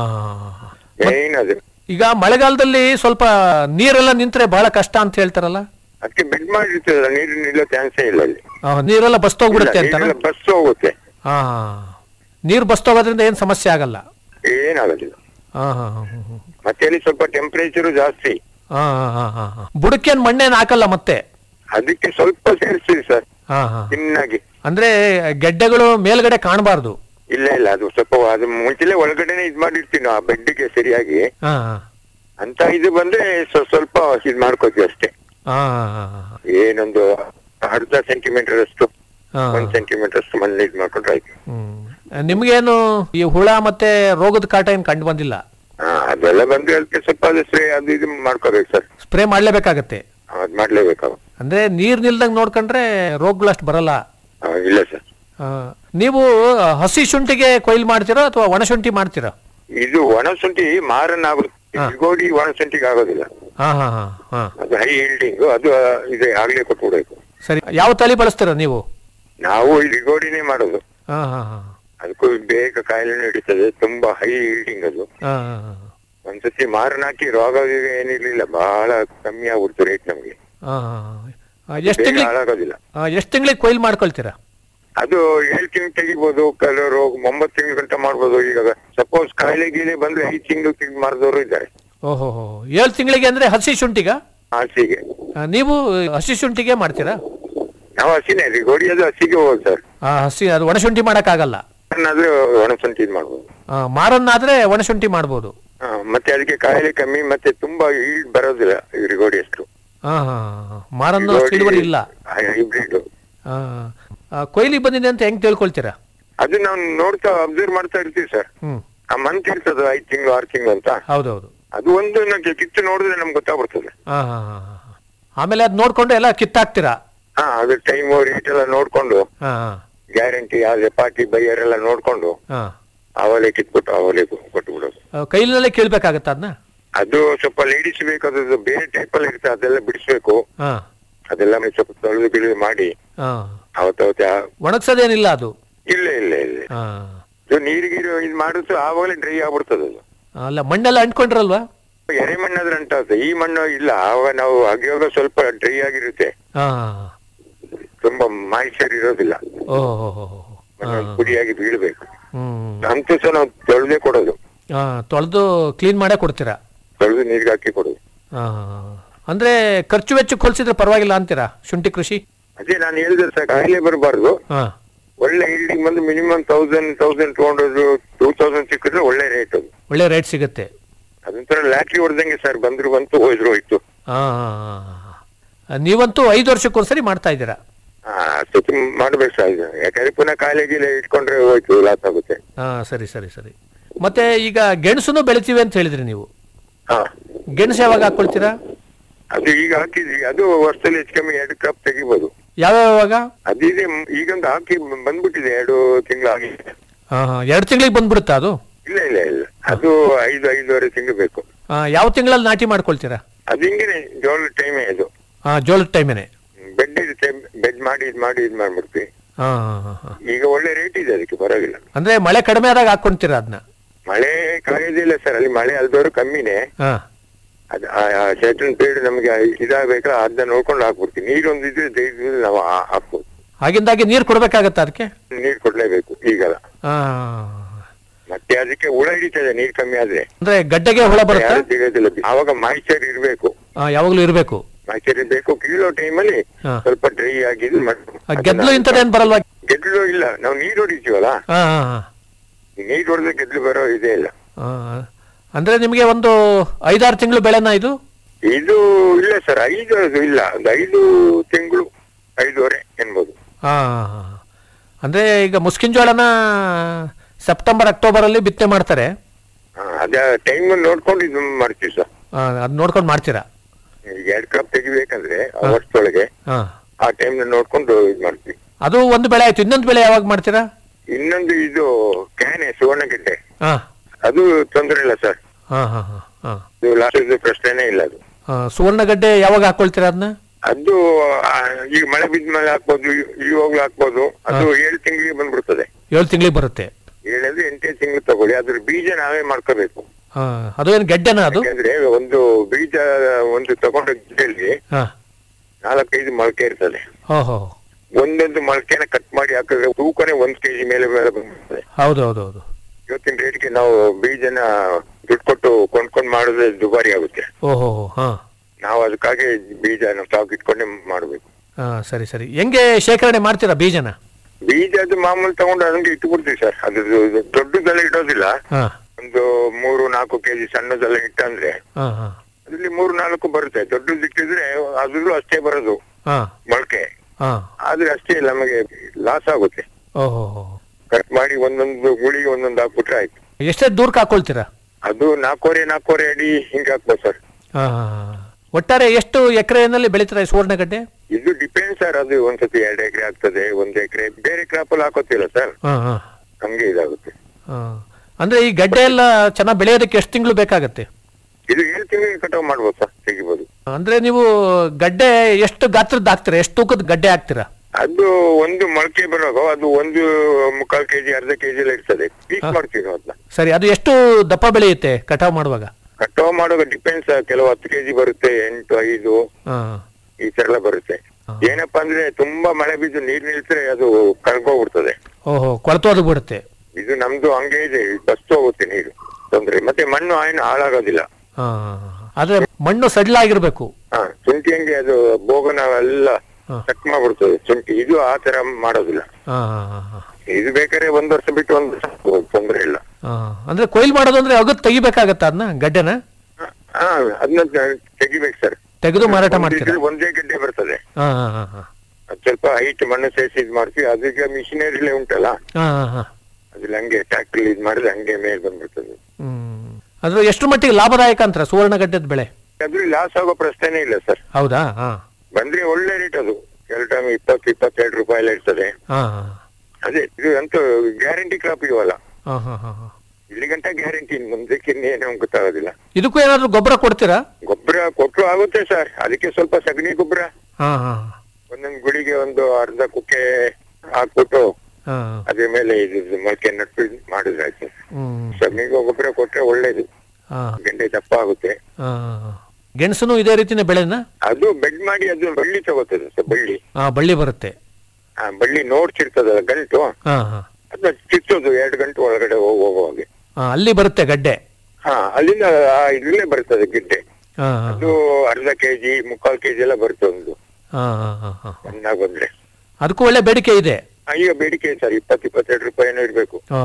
ಮೇನ್ ಅದು ಈಗ ಮಳೆಗಾಲದಲ್ಲಿ ಸ್ವಲ್ಪ ನೀರೆಲ್ಲ ನಿಂತ್ರೆ ಬಹಳ ಕಷ್ಟ ಅಂತ ಹೇಳ್ತಾರಲ್ಲ ಅದಕ್ಕೆ ಬೆಡ್ ಮಾಡಿರ್ತದಲ್ಲ ನೀರು ನಿಲ್ಲೋ ಚಾನ್ಸೇ ಇಲ್ಲ ಅಲ್ಲಿ ಆ, ನೀರೆಲ್ಲ ಬಸ್ತೋಗ್ಬಿಡುತ್ತೆ ಅಂತ ಬಸ್ ಹೋಗುತ್ತೆ ಹಾ ನೀರು ಬಸ್ತೋಗೋದ್ರಿಂದ ಏನ್ ಸಮಸ್ಯೆ ಆಗಲ್ಲ ಏನಾಗೋದಿಲ್ಲ ಹಾ ಹಾ ಹಾ ಹಾ, ಹಾ. ಮತ್ತೆ ಅಲ್ಲಿ ಸ್ವಲ್ಪ ಟೆಂಪರೇಚರ್ ಜಾಸ್ತಿ ಹಾ ಹಾ ಹಾ ಹಾ ಹಾ ಬುಡಕ್ಕೇನ್ ಮಣ್ಣೇನ್ ಹಾಕಲ್ಲ ಮತ್ತೆ ಅದಕ್ಕೆ ಸ್ವಲ್ಪ ಸೇರಿಸ್ತೀವಿ ಸರ್ ಹಾ ಹಾ ಚೆನ್ನಾಗಿ ಅಂದ್ರೆ ಗೆಡ್ಡೆಗಳು ಮೇಲ್ಗಡೆ ಕಾಣಬಾರ್ದು ಇಲ್ಲ ಇಲ್ಲ ಅದು ಸ್ವಲ್ಪ ಅದು ಮುಂಚೆಲೆ ಒಳಗಡೆನೆ ಇದ್ ಮಾಡಿರ್ತೀವಿ ನಾವು ಆ ಬೆಡ್ಗೆ ಸರಿಯಾಗಿ ಹಾ ಹಾ ಅಂತ ಇದು ಬಂದ್ರೆ ಸ್ವ- ಸ್ವಲ್ಪ ಇದ್ ಮಾಡ್ಕೋತೀವಿ ಅಷ್ಟೇ ಹಾ ಹಾ ಹಾ ಹಾ ಏನೊಂದು ಅರ್ಧ ಸೆಂಟಿಮೀಟರ್ ಅಷ್ಟು ಹಾ. ಒಂದ್ ಸೆಂಟಿಮೀಟರ್ ಅಷ್ಟು ಮಣ್ಣು ಇದ್ ಮಾಡ್ಕೊಂಡ್ರೆ ಆಯ್ತು ಹ್ಮ್ ನಿಮ್ಗೇನು ಈ ಹುಳ ಮತ್ತೆ ರೋಗದ ಕಾಟ ಏನ್ ಕಂಡು ಬಂದಿಲ್ಲ ಹಾ ಅದೆಲ್ಲ ಬಂದ್ರೆ ಅದಕ್ಕೆ ಸ್ವಲ್ಪ ಅದು ಸ್ಪ್ರೇ ಅದು ಇದು ಮಾಡ್ಕೋಬೇಕು ಸರ್ ಸ್ಪ್ರೇ ಮಾಡ್ಲೇಬೇಕಾಗತ್ತೆ ಅದ್ ಮಾಡ್ಲೇಬೇಕಾಗ ಅಂದ್ರೆ ನೀರ್ ನಿಲ್ದಂಗ್ ನೋಡ್ಕೊಂಡ್ರೆ ರೋಗಗಳು ಅಷ್ಟು ಬರಲ್ಲ ಇಲ್ಲ ಸರ್ ಆ, ನೀವು ಹಸಿ ಶುಂಠಿಗೆ ಕೊಯ್ಲು ಮಾಡ್ತೀರಾ ಅಥವಾ ಒಣ ಶುಂಠಿ ಮಾಡ್ತೀರಾ ಇದು ಒಣ ಶುಂಠಿ ಮಾರನ್ನ ಆಗುತ್ತೆ ಗೋಡಿ ಒಣ ಶುಂಠಿಗೆ ಆಗೋದಿಲ್ಲ ಹಾ ಹಾ ಹಾ ಹಾ ಅದು ಹೈ ಈಲ್ಡಿಂಗ್ ಅದು ಆ, ಇದೆ ಆಗ್ಲೇ ಕೊಟ್ಬಿಡ್ಬೇಕು ಸರಿ ಯಾವ ತಳಿ ಬಳಸ್ತೀರಾ ನೀವು ನಾವು ಈ ರಿಗೋಡಿನೇ ಮಾಡೋದು ಹಾ ಹಾ ಹಾ ಅದಕ್ಕೂ ಬೇಗ ಕಾಯಿಲೆ ಹಿಡಿತದೆ ತುಂಬಾ ಹೈ ಈಲ್ಡಿಂಗ್ ಅದು ಹಾ ಹಾ ಹಾ ಒಂದ್ಸತಿ ಮಾರನಾಕಿ ರೋಗ ಗೀಗ ಏನಿರ್ಲಿಲ್ಲ ಬಹಳ ಕಮ್ಮಿ ಆಗ್ಬಿಡ್ತು ರೇಟ್ ನಮ್ಗೆ ಹಾ ಹಾ ಹಾ ಎಷ್ಟು ಬೇಗ ತಿಂಗಳಿಗೆ ಹಾಳಾಗೋದಿಲ್ಲ ಎಷ್ಟು ತಿಂಗಳಿಗೆ ಕೊಯ್ಲು ಮಾಡ್ಕೊಳ್ತೀರಾ ಅದು ಏಳು ತಿಂಗಳು ತೆಗಿಬೋದು ಕೆಲವರು ಒಂಬತ್ತು ತಿಂಗಳು ಗಂಟ ಮಾಡ್ಬೋದು ಈಗ ಸಪೋಸ್ ಕಾಯಿಲೆ ಗೀಲೆ ಬಂದ್ರೆ ಐದು ತಿಂಗಳು ತೆಗೆದು ಮಾರಿದವರು ಇದ್ದಾರೆ ಓಹೋ ಏಳು ತಿಂಗಳಿಗೆ ಅಂದ್ರೆ ಹಸಿ ಶುಂಠಿಗ ಹಸಿಗೆ ಆ, ನೀವು ಹಸಿ ಶುಂಠಿಗೆ ಮಾಡ್ತೀರಾ ನಾವು ಹಸಿನೇ ರಿಗೋಡಿ ಅದು ಹಸಿಗೆ ಹೋಗೋದು ಸರ್ ಆ, ಹಸಿ ಅದು ಒಣಶುಂಠಿ ಮಾಡಕ್ಕಾಗಲ್ಲ ಆದ್ರೆ ಒಣಸಂಟಿ ಇದು ಮಾಡ್ಬೋದು ಆ, ಮಾರನ್ನಾದ್ರೆ ಒಣಶುಂಠಿ ಮಾಡ್ಬೋದು ಹಾ, ಮತ್ತೆ ಅದಕ್ಕೆ ಕಾಯಿಲೆ ಕಮ್ಮಿ ಮತ್ತೆ ತುಂಬಾ ಈಲ್ಡ್ ಬರೋದಿಲ್ಲ ಈ ರಿಗೋಡಿ ಅಷ್ಟು ಹಾ ಹಾ ಹಾ. ಮಾರನ್ನು ಅಷ್ಟು ಇಳುವರಿ ಇಲ್ಲ ಹೈಬ್ರಿಡ್ ಆ, ಆ, ಕೊಯ್ಲಿಗೆ ಬಂದಿದೆ ಅಂತ ಹೆಂಗ್ ತಿಳ್ಕೊಳ್ತೀರಾ ಅದು ನಾವು ನೋಡ್ತಾ ಅಬ್ಸರ್ವ್ ಮಾಡ್ತಾ ಇರ್ತೀವಿ ಸರ್ ಹ್ಮ್ ಆ ಮಂತ್ ಇರ್ತದ ಐದ್ ತಿಂಗಳು ಆರು ತಿಂಗಳು ಅಂತ ಹೌದೌದು ಅದು ಒಂದು ನಮ್ಗೆ ಕಿತ್ತು ನೋಡಿದ್ರೆ ನಮ್ಗೆ ಗೊತ್ತಾಗ್ಬಿಡ್ತದೆ ಹಾ ಹಾ ಹಾ ಹಾ. ಆಮೇಲೆ ಅದ್ ನೋಡ್ಕೊಂಡು ಎಲ್ಲ ಕಿತ್ತಾಕ್ತೀರಾ ಹಾ ಅದು ಟೈಮ್ ರೇಟ್ ಎಲ್ಲ ನೋಡ್ಕೊಂಡು ಹಾ ಹಾ ಗ್ಯಾರಂಟಿ ಯಾವ್ದೇ ಪಾರ್ಟಿ ಬೈಯರ್ ಎಲ್ಲ ನೋಡ್ಕೊಂಡು ಹಾ ಅವಲೇ ಕಿತ್ಬಿಟ್ಟು ಅವಲೇ ಕೊಟ್ಟು ಬಿಡೋದು ಆ, ಕೈಲಲ್ಲೇ ಕೇಳ್ಬೇಕಾಗತ್ತ ಅದನ್ನ ಅದು ಸ್ವಲ್ಪ ಲೇಡೀಸ್ ಬೇಕಾದದ್ದು ಬೇರೆ ಟೈಪ್ ಅಲ್ಲಿ ಇರುತ್ತೆ ಅದೆಲ್ಲ ಬಿಡಿಸ್ಬೇಕು ಹಾ ಅದೆಲ್ಲ ಸ್ವಲ್ಪ ತೊಳೆದು ಬಿಳಿದು ಮಾಡಿ ಹಾ ಅವತ್ತವತ್ತೆ ಒಣಗ್ಸೋದೇನಿಲ್ಲ ಅದು ಇಲ್ಲ ಇಲ್ಲ ಇಲ್ಲ ಹಾ ಇದು ನೀರಿಗೀರು ಇದು ಮಾಡಿದ್ರೆ ಆವಾಗಲೇ ಡ್ರೈ ಆಗ್ಬಿಡ್ತದೆ ಅದು ಅಲ್ಲ ಮಣ್ಣೆಲ್ಲ ಅಂಟ್ಕೊಂಡ್ರಲ್ವಾ ಎರೆ ಮಣ್ಣಾದ್ರೆ ಅಂಟಾಗುತ್ತೆ ಈ ಮಣ್ಣು ಇಲ್ಲ ಆವಾಗ ನಾವು ಅಗಿಯುವಾಗ ಸ್ವಲ್ಪ ಡ್ರೈ ಆಗಿರುತ್ತೆ ಹಾ ತುಂಬಾ ಮಾಯಿಶ್ಚರ್ ಇರೋದಿಲ್ಲ ಓಹೋ ಮಣ್ಣು ಪುಡಿಯಾಗಿ ಬೀಳ್ಬೇಕು ಹ್ಮ್ ಅಂತೂ ಸಹ ನಾವು ತೊಳೆದೇ ಕೊಡೋದು ಹಾ ತೊಳೆದು ಕ್ಲೀನ್ ಮಾಡೇ ಕೊಡ್ತೀರಾ ತೊಳೆದು ನೀರಿಗೆ ಹಾಕಿ ಕೊಡೋದು ಹಾ ಅಂದ್ರೆ ಖರ್ಚು ವೆಚ್ಚಕ್ಕೆ ಹೋಲಿಸಿದ್ರೆ ಪರವಾಗಿಲ್ಲ ಅಂತೀರಾ ಶುಂಠಿ ಕೃಷಿ ಅದೇ ನಾನು ಹೇಳಿದ್ರೆ ಸರ್ ಕಾಯಿಲೆ ಬರಬಾರ್ದು ಹಾ ಒಳ್ಳೆ ಈಲ್ಡಿಂಗ್ ಬಂದು minimum thousand thousand two hundred two thousand ಸಿಕ್ಕಿದ್ರೆ ಒಳ್ಳೆ ರೇಟ್ ಅದು ಒಳ್ಳೆ ರೇಟ್ ಸಿಗುತ್ತೆ ಅದೊಂಥರ ಲ್ಯಾಟ್ರಿ ಹೊಡೆದಂಗೆ ಸರ್ ಬಂದ್ರು ಬಂತು ಹೋಯ್ದ್ರು ಹೋಯ್ತು ಹಾ ಹಾ, ಹಾ. ನೀವಂತೂ ಐದು ವರ್ಷಕ್ಕೊಂದ್ಸರಿ ಮಾಡ್ತಾ ಇದ್ದೀರಾ ಹಾ ಅಷ್ಟೊತ್ತು ಮಾಡ್ಬೇಕು ಸರ್ ಇದು. ಯಾಕಂದ್ರೆ ಪುನಃ ಕಾಯಿಲೆ ಗೀಲೆ ಇಟ್ಕೊಂಡ್ರೆ ಹೋಯ್ತು ಲಾಸ್ ಆಗುತ್ತೆ ಹಾ ಸರಿ ಸರಿ ಸರಿ ಮತ್ತೆ ಈಗ ಗೆಣಸುನು ಬೆಳಿತೀವಿ ಅಂತ ಹೇಳಿದ್ರಿ ನೀವು ಹಾ ಗೆಣಸು ಯಾವಾಗ ಹಾಕೊಳ್ತೀರಾ ಅದು ಈಗ ಹಾಕಿದ್ವಿ ಅದು ವರ್ಷದಲ್ಲಿ ಹೆಚ್ಚು ಕಮ್ಮಿ ಎರಡು ಕ್ರಾಪ್ ತೆಗಿಬೋದು ಯಾವ್ಯಾವಾಗ ಅದಿದೆ ಮ್- ಈಗೊಂದು ಹಾಕಿ ಬಂದ್ಬಿಟ್ಟಿದೆ ಎರಡು ತಿಂಗಳು ಆಗಿದೆ ಹಾ ಹಾ ಎರಡು ತಿಂಗಳಿಗೆ ಬಂದ್ಬಿಡುತ್ತಾ ಅದು ಇಲ್ಲ ಇಲ್ಲ ಇಲ್ಲ ಅದು ಐದು ಐದೂವರೆ ತಿಂಗಳು ಬೇಕು ಆ, ಯಾವ ತಿಂಗಳಲ್ಲಿ ನಾಟಿ ಮಾಡ್ಕೊಳ್ತೀರಾ ಅದು ಹಿಂಗೇನೆ ಜೋಳ ಟೈಮೇ ಅದು ಹಾ ಜೋಳದ ಟೈಮೇನೆ ಬೆಡ್ ಇರುತ್ತೆ ಬೆಡ್ ಮಾಡಿ ಇದ್ ಮಾಡಿ ಇದ್ ಮಾಡ್ಬಿಡ್ತೀವಿ ಹಾ ಹಾ, ಹಾ, ಹಾ. ಈಗ ಒಳ್ಳೆ ರೇಟ್ ಇದೆ ಅದಕ್ಕೆ ಪರವಾಗಿಲ್ಲ ಅಂದ್ರೆ ಮಳೆ ಕಡಿಮೆ ಆದಾಗ ಹಾಕೊಂತೀರಾ ಅದನ್ನ ಮಳೆ ಕಾಯೋದಿಲ್ಲ ಸರ್ ಅಲ್ಲಿ ಮಳೆ ಅಲ್ದವರು ಕಮ್ಮಿನೇ ಹಾ ಅದ್ ಸರ್ಟನ್ ಪೀರಿಯಡ್ ನಮಗೆ ಇದಾಗಬೇಕಲ್ಲ ಅದನ್ನ ನೋಡ್ಕೊಂಡು ಹಾಕ್ಬಿಡ್ತೀವಿ ನೀರೊಂದು ಇದ್ರೆ ಧೈರ್ಯದಲ್ಲಿ ನಾವು ಹಾ- ಹಾಕ್ಬೋದು ಆಗಿಂದಾಗೆ ನೀರು ಕೊಡ್ಬೇಕಾಗತ್ತಾ ಅದಕ್ಕೆ ನೀರ್ ಕೊಡ್ಲೇಬೇಕು ಈಗಲ್ಲ ಹಾ ಮತ್ತೆ ಅದಕ್ಕೆ ಹುಳ ಹಿಡಿತದೆ ನೀರ್ ಕಮ್ಮಿ ಆದ್ರೆ ಅಂದ್ರೆ ಗಡ್ಡೆಗೆ ಹುಳ ಬರುತ್ತಾ ಯಾರು ಸಿಗೋದಿಲ್ಲ ಆವಾಗ ಮಾಯಿಶ್ಚರ್ ಇರ್ಬೇಕು ಆ, ಯಾವಾಗ್ಲೂ ಇರಬೇಕು ಮಾಯಿಶ್ಚರ್ ಇರ್ಬೇಕು ಕೀಳೋ ಟೈಮಲ್ಲಿ ಹಾ. ಸ್ವಲ್ಪ ಡ್ರೈ ಆಗಿ ಇದ್ ಮಾಡ್ಬೇಕು. ಗೆದ್ಲು ಅದನ್ನ- ಇಂಥದ್ದೇನ್ ಬರಲ್ವಾ ಗೆದ್ಲು ಇಲ್ಲ ನಾವು ನೀರ್ ಹೊಡಿತೀವಲ್ಲ ಹಾ ಹಾ ಹಾ ನೀರ್ ಹೊಡೆದ್ರೆ ಗೆದ್ಲು ಬರೋ ಇದೇ ಇಲ್ಲ ಆ, ಅಂದ್ರೆ ನಿಮಗೆ ಒಂದು ಐದಾರು ತಿಂಗಳು ಬೆಳೆನಾ ಇದು ಇದು ಇಲ್ಲ ಸರ್ ಐದು ಅದು ಇಲ್ಲ ಒಂದು ಐದು ತಿಂಗಳು ಐದೂವರೆ ಎನ್ಬೋದು ಹಾ ಅಂದ್ರೆ ಈಗ ಮುಸ್ಕಿನ್ ಜೋಳನ ಸೆಪ್ಟೆಂಬರ್ ಅಕ್ಟೋಬರ್ ಅಲ್ಲಿ ಬಿತ್ತನೆ ಮಾಡ್ತಾರೆ ಹಾ, ಅದ ಟೈಮ್ ನೋಡ್ಕೊಂಡು ಇದು ಮಾಡ್ತೀವಿ ಸರ್ ಆ, ಅದ್ ನೋಡ್ಕೊಂಡು ಮಾಡ್ತೀರಾ ಈಗ ಎರಡ್ ಕ್ರಾಪ್ ತೆಗಿಬೇಕಂದ್ರೆ ಆ ವರ್ಷದೊಳಗೆ ಹಾ ಆ ಟೈಮ್ ನೋಡ್ಕೊಂಡು ಇದು ಮಾಡ್ತೀವಿ ಅದು ಒಂದು ಬೆಳೆ ಆಯ್ತು ಇನ್ನೊಂದು ಬೆಳೆ ಯಾವಾಗ ಮಾಡ್ತೀರಾ ಇನ್ನೊಂದು ಇದು ಕ್ಯಾನೆ ಸುವರ್ಣಗೆಡ್ಡೆ ಹಾ ಅದು ತೊಂದರೆ ಇಲ್ಲ ಸರ್ ಹಾ ಹಾ ಹಾ ಹಾ ಇದು ಲಾಸ್ಟ್ ಪ್ರಶ್ನೆನೇ ಇಲ್ಲ ಅದು ಆ, ಸುವರ್ಣಗಡ್ಡೆ ಯಾವಾಗ ಹಾಕೊಳ್ತೀರಾ ಅದನ್ನ ಅದು ಆ, ಈಗ ಮಳೆ ಬಿದ್ದ ಮೇಲೆ ಹಾಕ್ಬೋದು ಇ- ಇವಾಗ್ಲೂ ಹಾಕ್ಬೋದು ಅದು ಏಳು ತಿಂಗಳಿಗೆ ಬಂದ್ಬಿಡ್ತದೆ ಏಳು ತಿಂಗಳಿಗೆ ಬರುತ್ತೆ ಏಳಂದ್ರೆ ಎಂಟೇ ತಿಂಗಳು ತಗೊಳ್ಳಿ ಅದ್ರ ಬೀಜ ನಾವೇ ಮಾಡ್ಕೋಬೇಕು ಹಾ ಅದು ಏನು ಗೆಡ್ಡೆನಾ ಅದು ಯಾಕಂದ್ರೆ ಒಂದು ಬೀಜ ಒಂದು ತಗೊಂಡ ಗಿಡದಲ್ಲಿ ಹಾ ನಾಲ್ಕೈದು ಮೊಳಕೆ ಇರ್ತದೆ ಓಹೋ ಒಂದೊಂದು ಮೊಳಕೆನ ಕಟ್ ಮಾಡಿ ಹಾಕಿದ್ರೆ ತೂಕನೇ ಒಂದ್ ಕೆಜಿ ಮೇಲೆ ಮೇಲೆ ಬಂದ್ಬಿಡ್ತದೆ ಹೌದು ಹೌದು ಹೌದು ಇವತ್ತಿನ ರೇಟ್ಗೆ ನಾವು ಬೀಜನ ದುಡ್ಡು ಕೊಟ್ಟು ಕೊಂಡ್ಕೊಂಡು ಮಾಡಿದ್ರೆ ದುಬಾರಿ ಆಗುತ್ತೆ ಓಹೋ ಹಾ ನಾವು ಅದಕ್ಕಾಗಿ ಬೀಜ ನಾವು ಸ್ಟಾಕ್ ಇಟ್ಕೊಂಡೆ ಮಾಡ್ಬೇಕು ಹಾ ಸರಿ ಸರಿ ಹೆಂಗೆ ಶೇಖರಣೆ ಮಾಡ್ತೀರಾ ಬೀಜನ ಬೀಜ ಅದು ಮಾಮೂಲಿ ತಗೊಂಡು ಅದಕ್ಕೆ ಇಟ್ಟು ಬಿಡ್ತೀವಿ ಸರ್ ಅದು ದೊಡ್ಡದೆಲ್ಲ ಇಡೋದಿಲ್ಲ ಹಾ ಒಂದು ಮೂರು ನಾಲ್ಕು ಕೆಜಿ ಸಣ್ಣದೆಲ್ಲ ಇಟ್ಟಂದ್ರೆ ಹಾ ಹಾ ಅದ್ರಲ್ಲಿ ಮೂರು ನಾಲ್ಕು ಬರುತ್ತೆ ದೊಡ್ಡದು ಇಟ್ಟಿದ್ರೆ ಅದ್ರಲ್ಲೂ ಅಷ್ಟೇ ಬರೋದು ಹಾ ಮೊಳಕೆ ಹಾ ಆದ್ರೆ ಅಷ್ಟೇ ನಮಗೆ ಲಾಸ್ ಆಗುತ್ತೆ ಓಹೋ ಕಟ್ ಮಾಡಿ ಒಂದೊಂದು ಗುಳಿಗೆ ಒಂದೊಂದು ಹಾಕ್ಬಿಟ್ರೆ ಆಯ್ತು ಎಷ್ಟೇ ದೂರಕ್ಕೆ ಹಾಕೊಳ್ತೀರಾ ಅದು ನಾಲ್ಕೂವರೆ ನಾಲ್ಕೂವರೆ ಅಡಿ ಹಿಂಗೆ ಹಾಕ್ಬೋದು ಸರ್ ಹಾ ಹಾ ಹಾ. ಒಟ್ಟಾರೆ ಎಷ್ಟು ಎಕರೆನಲ್ಲಿ ಬೆಳೀತಾರೆ ಸುವರ್ಣಗಡ್ಡೆ ಇದು ಡಿಪೆಂಡ್ ಸರ್ ಅದು ಒಂದ್ಸತಿ ಎರಡು ಎಕರೆ ಆಗ್ತದೆ ಒಂದ್ ಎಕರೆ ಬೇರೆ ಕ್ರಾಪ್ ಅಲ್ಲಿ ಹಾಕೋತಿಲ್ಲ ಸರ್ ಹಾ ಹಾ ಹಂಗೆ ಇದಾಗುತ್ತೆ ಹಾ ಅಂದ್ರೆ ಈ ಗಡ್ಡೆ ಎಲ್ಲ ಚೆನ್ನಾಗಿ ಬೆಳೆಯೋದಕ್ಕೆ ಎಷ್ಟು ತಿಂಗಳು ಬೇಕಾಗತ್ತೆ ಇದು ಏಳು ತಿಂಗಳಿಗೆ ಕಟಾವ್ ಮಾಡ್ಬೋದು ಸರ್ ತೆಗಿಬೋದು ಅಂದ್ರೆ ನೀವು ಗಡ್ಡೆ ಎಷ್ಟು ಗಾತ್ರದ್ದು ಹಾಕ್ತೀರಾ ಎಷ್ಟು ತೂಕದ ಗಡ್ಡೆ ಹಾಕ್ತೀರಾ ಅದು ಒಂದು ಮೊಳಕೆ ಬರುವಾಗ ಅದು ಒಂದು ಮುಕ್ಕಾಲ್ ಕೆಜಿ ಅರ್ಧ ಕೆಜಿ ಎಲ್ಲ ಇರ್ತದೆ ಪೀಸ್ ಮಾಡ್ತೀವಿ ನಾವು ಅದನ್ನ ಸರಿ ಅದು ಎಷ್ಟು ದಪ್ಪ ಬೆಳೆಯುತ್ತೆ ಕಟಾವ್ ಮಾಡುವಾಗ ಕಟಾವ್ ಮಾಡುವಾಗ ಡಿಪೆಂಡ್ಸ್ ಕೆಲವು ಹತ್ತು ಕೆಜಿ ಬರುತ್ತೆ ಎಂಟು ಐದು ಹಾ ಈ ತರ ಎಲ್ಲ ಬರುತ್ತೆ ಏನಪ್ಪಾ ಅಂದ್ರೆ ತುಂಬಾ ಮಳೆ ಬಿದ್ದು ನೀರ್ ನಿಲ್ತರೆ ಅದು ಕಳ್ಕೋಗ್ಬಿಡ್ತದೆ ಓಹೋ ಕೊಳತೋದು ಬಿಡುತ್ತೆ ಇದು ನಮ್ದು ಹಂಗೆ ಇದೆ ಬಸ್ತು ಹೋಗುತ್ತೆ ನೀರು ತೊಂದ್ರೆ ಮತ್ತೆ ಮಣ್ಣು ಏನು ಹಾಳಾಗೋದಿಲ್ಲ ಹಾ ಆದ್ರೆ ಮಣ್ಣು ಸಡ್ಲಾಗಿರ್ಬೇಕು ಹಾ ಶುಂಠಿ ಹಂಗೆ ಅದು ಬೋಗನ ಎಲ್ಲ ಚೆಕ್ ಮಾಡ್ಬಿಡ್ತದೆ ಶುಂಠಿ ಇದು ಆ ತರ ಮಾಡೋದಿಲ್ಲ ಹಾ ಹಾ ಹಾ ಇದು ಬೇಕಾದ್ರೆ ಒಂದ್ ವರ್ಷ ಬಿಟ್ಟು ಒಂದ್ ವರ್ಷ ಹಾಕ್ಬೋದು, ತೊಂದ್ರೆ ಇಲ್ಲ ಹಾ ಅಂದ್ರೆ ಕೊಯ್ಲು ಮಾಡೋದು ಅಂದ್ರೆ ಅಗತ್ ತೆಗಿಬೇಕಾಗತ್ತ ಅದನ್ನ ಗಡ್ಡೆನ ಹಾ ಅದನ್ನ ತೆಗಿಬೇಕು ಸರ್ ತೆಗೆದು ಮಾರಾಟ ಮಾಡ್ತೀರಾ ಒಂದೇ ಗಡ್ಡೆ ಬರ್ತದೆ ಹಾ ಹಾ ಹಾ ಹಾ ಅದ್ ಸ್ವಲ್ಪ ಹೈಟ್ ಮಣ್ಣು ಸೇರಿಸಿ ಇದ್ ಮಾಡ್ತೀವಿ ಅದಕ್ಕೆ ಮಿಷಿನರಿಲೇ ಉಂಟಲ್ಲ ಹಾ ಹಾ ಹಾ ಅದ್ರಲ್ಲಿ ಹಂಗೆ ಟ್ರ್ಯಾಕ್ಟರ್ ಇದ್ ಮಾಡಿದ್ರೆ ಹಂಗೆ ಮೇಲೆ ಬಂದ್ಬಿಡ್ತದೆ ಹ್ಮ್ ಅದ್ರ ಎಷ್ಟು ಮಟ್ಟಿಗೆ ಲಾಭದಾಯಕ ಅಂತಾರೆ ಸುವರ್ಣ ಗಡ್ಡೆದ ಬೆಳೆ ಅದ್ರಲ್ಲಿ ಲಾಸ್ ಆಗೋ ಪ್ರಶ್ನೆನೇ ಇಲ್ಲ ಸರ್ ಹೌದಾ ಹಾ ಬಂದ್ರೆ ಒಳ್ಳೆ ರೇಟ್ ಅದು ಕೆಲವು ಟೈಮ್ ಇಪ್ಪತ್ತು ಇಪ್ಪತ್ತೆರಡು ರೂಪಾಯಿ ಎಲ್ಲ ಇರ್ತದೆ ಹಾ ಅದೇ ಇದು ಅಂತೂ ಗ್ಯಾರಂಟಿ ಕ್ರಾಪ್ ಇವಲ್ಲ ಹಾ ಹಾ ಹಾ ಹಾ ಇಲ್ಲಿ ಗಂಟ ಗ್ಯಾರಂಟಿ ಮುಂದಕ್ಕೆ ಇನ್ನೇನು ಗೊತ್ತಾಗೋದಿಲ್ಲ ಇದಕ್ಕೂ ಏನಾದ್ರು ಗೊಬ್ಬರ ಕೊಡ್ತೀರಾ ಗೊಬ್ಬರ ಕೊಟ್ಟರು ಆಗುತ್ತೆ ಸರ್ ಅದಕ್ಕೆ ಸ್ವಲ್ಪ ಸಗಣಿ ಗೊಬ್ಬರ ಹಾ ಹಾ ಒಂದೊಂದು ಗುಳಿಗೆ ಒಂದು ಅರ್ಧ ಕುಕ್ಕೆ ಹಾಕ್ಬಿಟ್ಟು ಹಾ ಅದ್ರ ಮೇಲೆ ಇದು ಮೊಳಕೆ ನಟ್ಟು ಮಾಡಿದ್ರೆ ಆಯ್ತು ಹ್ಮ್ ಸಗಣಿ ಗೊಬ್ಬರ ಕೊಟ್ರೆ ಒಳ್ಳೇದು ಹಾ ಗೆಂಡೆ ದಪ್ಪ ಆಗುತ್ತೆ ಹಾ ಗೆಣಸನು ಇದೇ ರೀತಿನೇ ಬೆಳೆನ ಅದು ಬೆಡ್ ಮಾಡಿ ಅದು ಬಳ್ಳಿ ತಗೋತದೆ ಸರ್ ಬಳ್ಳಿ ಹಾ ಬಳ್ಳಿ ಬರುತ್ತೆ ಆ ಬಳ್ಳಿ ನೋಡ್ತಿರ್ತದಲ್ಲ ಗಂಟು ಹಾ ಹಾ ಅದನ್ನ ಚಿಚ್ಚೋದು ಎರಡು ಗಂಟೆ ಒಳಗಡೆ ಹೋಗ್- ಹೋಗುವಾಗೆ ಹಾ ಅಲ್ಲಿ ಬರುತ್ತೆ ಗಡ್ಡೆ ಹಾ ಅಲ್ಲಿಂದ ಆ ಇದ್ರಲ್ಲೇ ಬರ್ತದೆ ಗಿಡ್ಡೆ ಹಾ ಹಾ ಅದು ಅರ್ಧ ಕೆಜಿ ಮುಕ್ಕಾಲ್ ಕೆಜಿ ಎಲ್ಲ ಬರುತ್ತೆ ಒಂದು ಹಾ ಹಾ ಹಾ ಹಾ ಚೆನ್ನಾಗ್ ಬಂದ್ರೆ ಅದಕ್ಕೂ ಒಳ್ಳೆ ಬೇಡಿಕೆ ಇದೆ ಆ, ಈಗ ಬೇಡಿಕೆ ಸರ್ ಇಪ್ಪತ್ತು ಇಪ್ಪತ್ತೆರಡು ರೂಪಾಯಿನೂ ಇರ್ಬೇಕು ಹಾ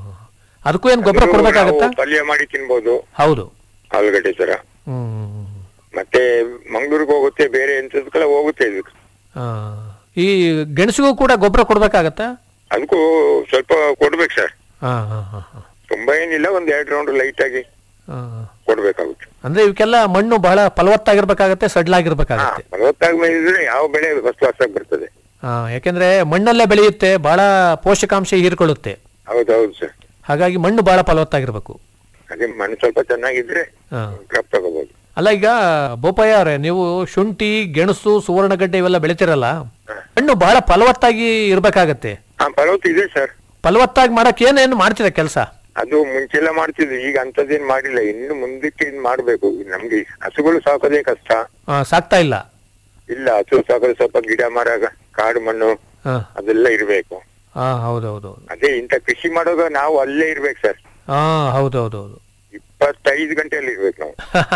ಅದಕ್ಕೂ ಏನ್ ಗೊಬ್ಬರ ಅದು ಕೊಡ್ಬೇಕಾಗತ್ತಾ ನಾವು ಪಲ್ಯ ಮಾಡಿ ತಿನ್ಬೋದು ಹೌದು ಆಲೂಗಡ್ಡೆ ತರ ಹ್ಮ್ ಮತ್ತೆ ಮಂಗ್ಳೂರ್ಗೆ ಹೋಗುತ್ತೆ ಬೇರೆ ಎಂತದಕ್ಕೆಲ್ಲ ಹೋಗುತ್ತೆ ಇದು ಹಾ ಈ ಗೆಣಸಿಗೂ ಕೂಡ ಗೊಬ್ಬರ ಕೊಡ್ಬೇಕಾಗತ್ತಾ ಅದಕ್ಕೂ ಸ್ವಲ್ಪ ಕೊಡ್ಬೇಕು ಸರ್ ಹಾ ಹಾ ಹಾ ಹಾ ತುಂಬಾ ಏನಿಲ್ಲ ಒಂದ್ ಎರಡು ರೌಂಡ್ ಲೈಟ್ ಆಗಿ ಹಾ. ಕೊಡ್ಬೇಕಾಗುತ್ತೆ ಅಂದ್ರೆ ಇವಕ್ಕೆಲ್ಲ ಮಣ್ಣು ಬಹಳ ಫಲವತ್ತಾಗಿರ್ಬೇಕಾಗತ್ತೆ ಸಡ್ಲಾಗಿರ್ಬೇಕಾಗತ್ತೆ ಫಲವತ್ತಾದ್ಮೇಲೆ ಇದ್ರೆ ಯಾವ ಬೆಳೆ ಫಸ್ಟ್ ಕ್ಲಾಸ್ ಆಗಿ ಬರ್ತದೆ ಹಾ ಯಾಕೆಂದ್ರೆ ಮಣ್ಣಲ್ಲೇ ಬೆಳೆಯುತ್ತೆ ಬಹಳ ಪೋಷಕಾಂಶ ಹೀರ್ಕೊಳ್ಳುತ್ತೆ ಹೌದೌದು ಸರ್ ಹಾಗಾಗಿ ಮಣ್ಣು ಬಹಳ ಫಲವತ್ತಾಗಿರ್ಬೇಕು ಅದೇ ಮಣ್ಣು ಸ್ವಲ್ಪ ಚೆನ್ನಾಗಿದ್ರೆ ಹಾ ಕ್ರಾಪ್ ತಗೋಬಹುದು ಅಲ್ಲ ಈಗ ಬೋಪಯ್ಯ ಅವರೇ ನೀವು ಶುಂಠಿ ಗೆಣಸು ಸುವರ್ಣಗಡ್ಡೆ ಇವೆಲ್ಲ ಬೆಳಿತೀರಲ್ಲ ಮಣ್ಣು ಬಹಳ ಫಲವತ್ತಾಗಿ ಇರ್ಬೇಕಾಗತ್ತೆ ಹಾ ಫಲವತ್ತು ಇದೆ ಸರ್ ಫಲವತ್ತಾಗಿ ಮಾಡಕ್ ಏನೇನು ಮಾಡ್ತೀರಾ ಕೆಲಸ ಅದು ಮುಂಚೆಲ್ಲ ಮಾಡ್ತಿದ್ವಿ ಈಗ ಅಂತದೇನ್ ಮಾಡಿಲ್ಲ ಇನ್ನು ಮುಂದಕ್ಕೆ ಇದ್ ಮಾಡ್ಬೇಕು ನಮ್ಗೆ ಈ ಹಸುಗಳು ಸಾಕೋದೇ ಕಷ್ಟ ಸಾಕ್ತಾ ಇಲ್ಲ ಇಲ್ಲ ಹಸು ಸಾಕೋದು ಸ್ವಲ್ಪ ಗಿಡ ಮರ ಕಾಡು ಮಣ್ಣು ಹಾ ಅದೆಲ್ಲ ಇರ್ಬೇಕು ಹಾ ಹೌದೌದು ಅದೇ ಇಂಥ ಕೃಷಿ ಮಾಡುವಾಗ ನಾವು ಅಲ್ಲೇ ಇರ್ಬೇಕು ಸರ್ ಹಾ ಹೌದೌದೌದು ಇಪ್ಪತ್ತೈದು ಗಂಟೆಯಲ್ಲಿ ಇರ್ಬೇಕು ನಾವು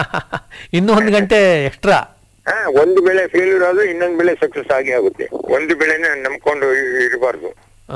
ಇನ್ನೂ ಒಂದು ಗಂಟೆ ಎಕ್ಸ್ಟ್ರಾ ಹಾ ಒಂದು ಬೆಳೆ ಫೇಲ್ಯೂರ್ ಆದ್ರೆ ಇನ್ನೊಂದು ಬೆಳೆ ಸಕ್ಸಸ್ ಆಗಿ ಆಗುತ್ತೆ ಒಂದು ಬೆಳೆನ ನಂಬ್ಕೊಂಡು ಇರಬಾರ್ದು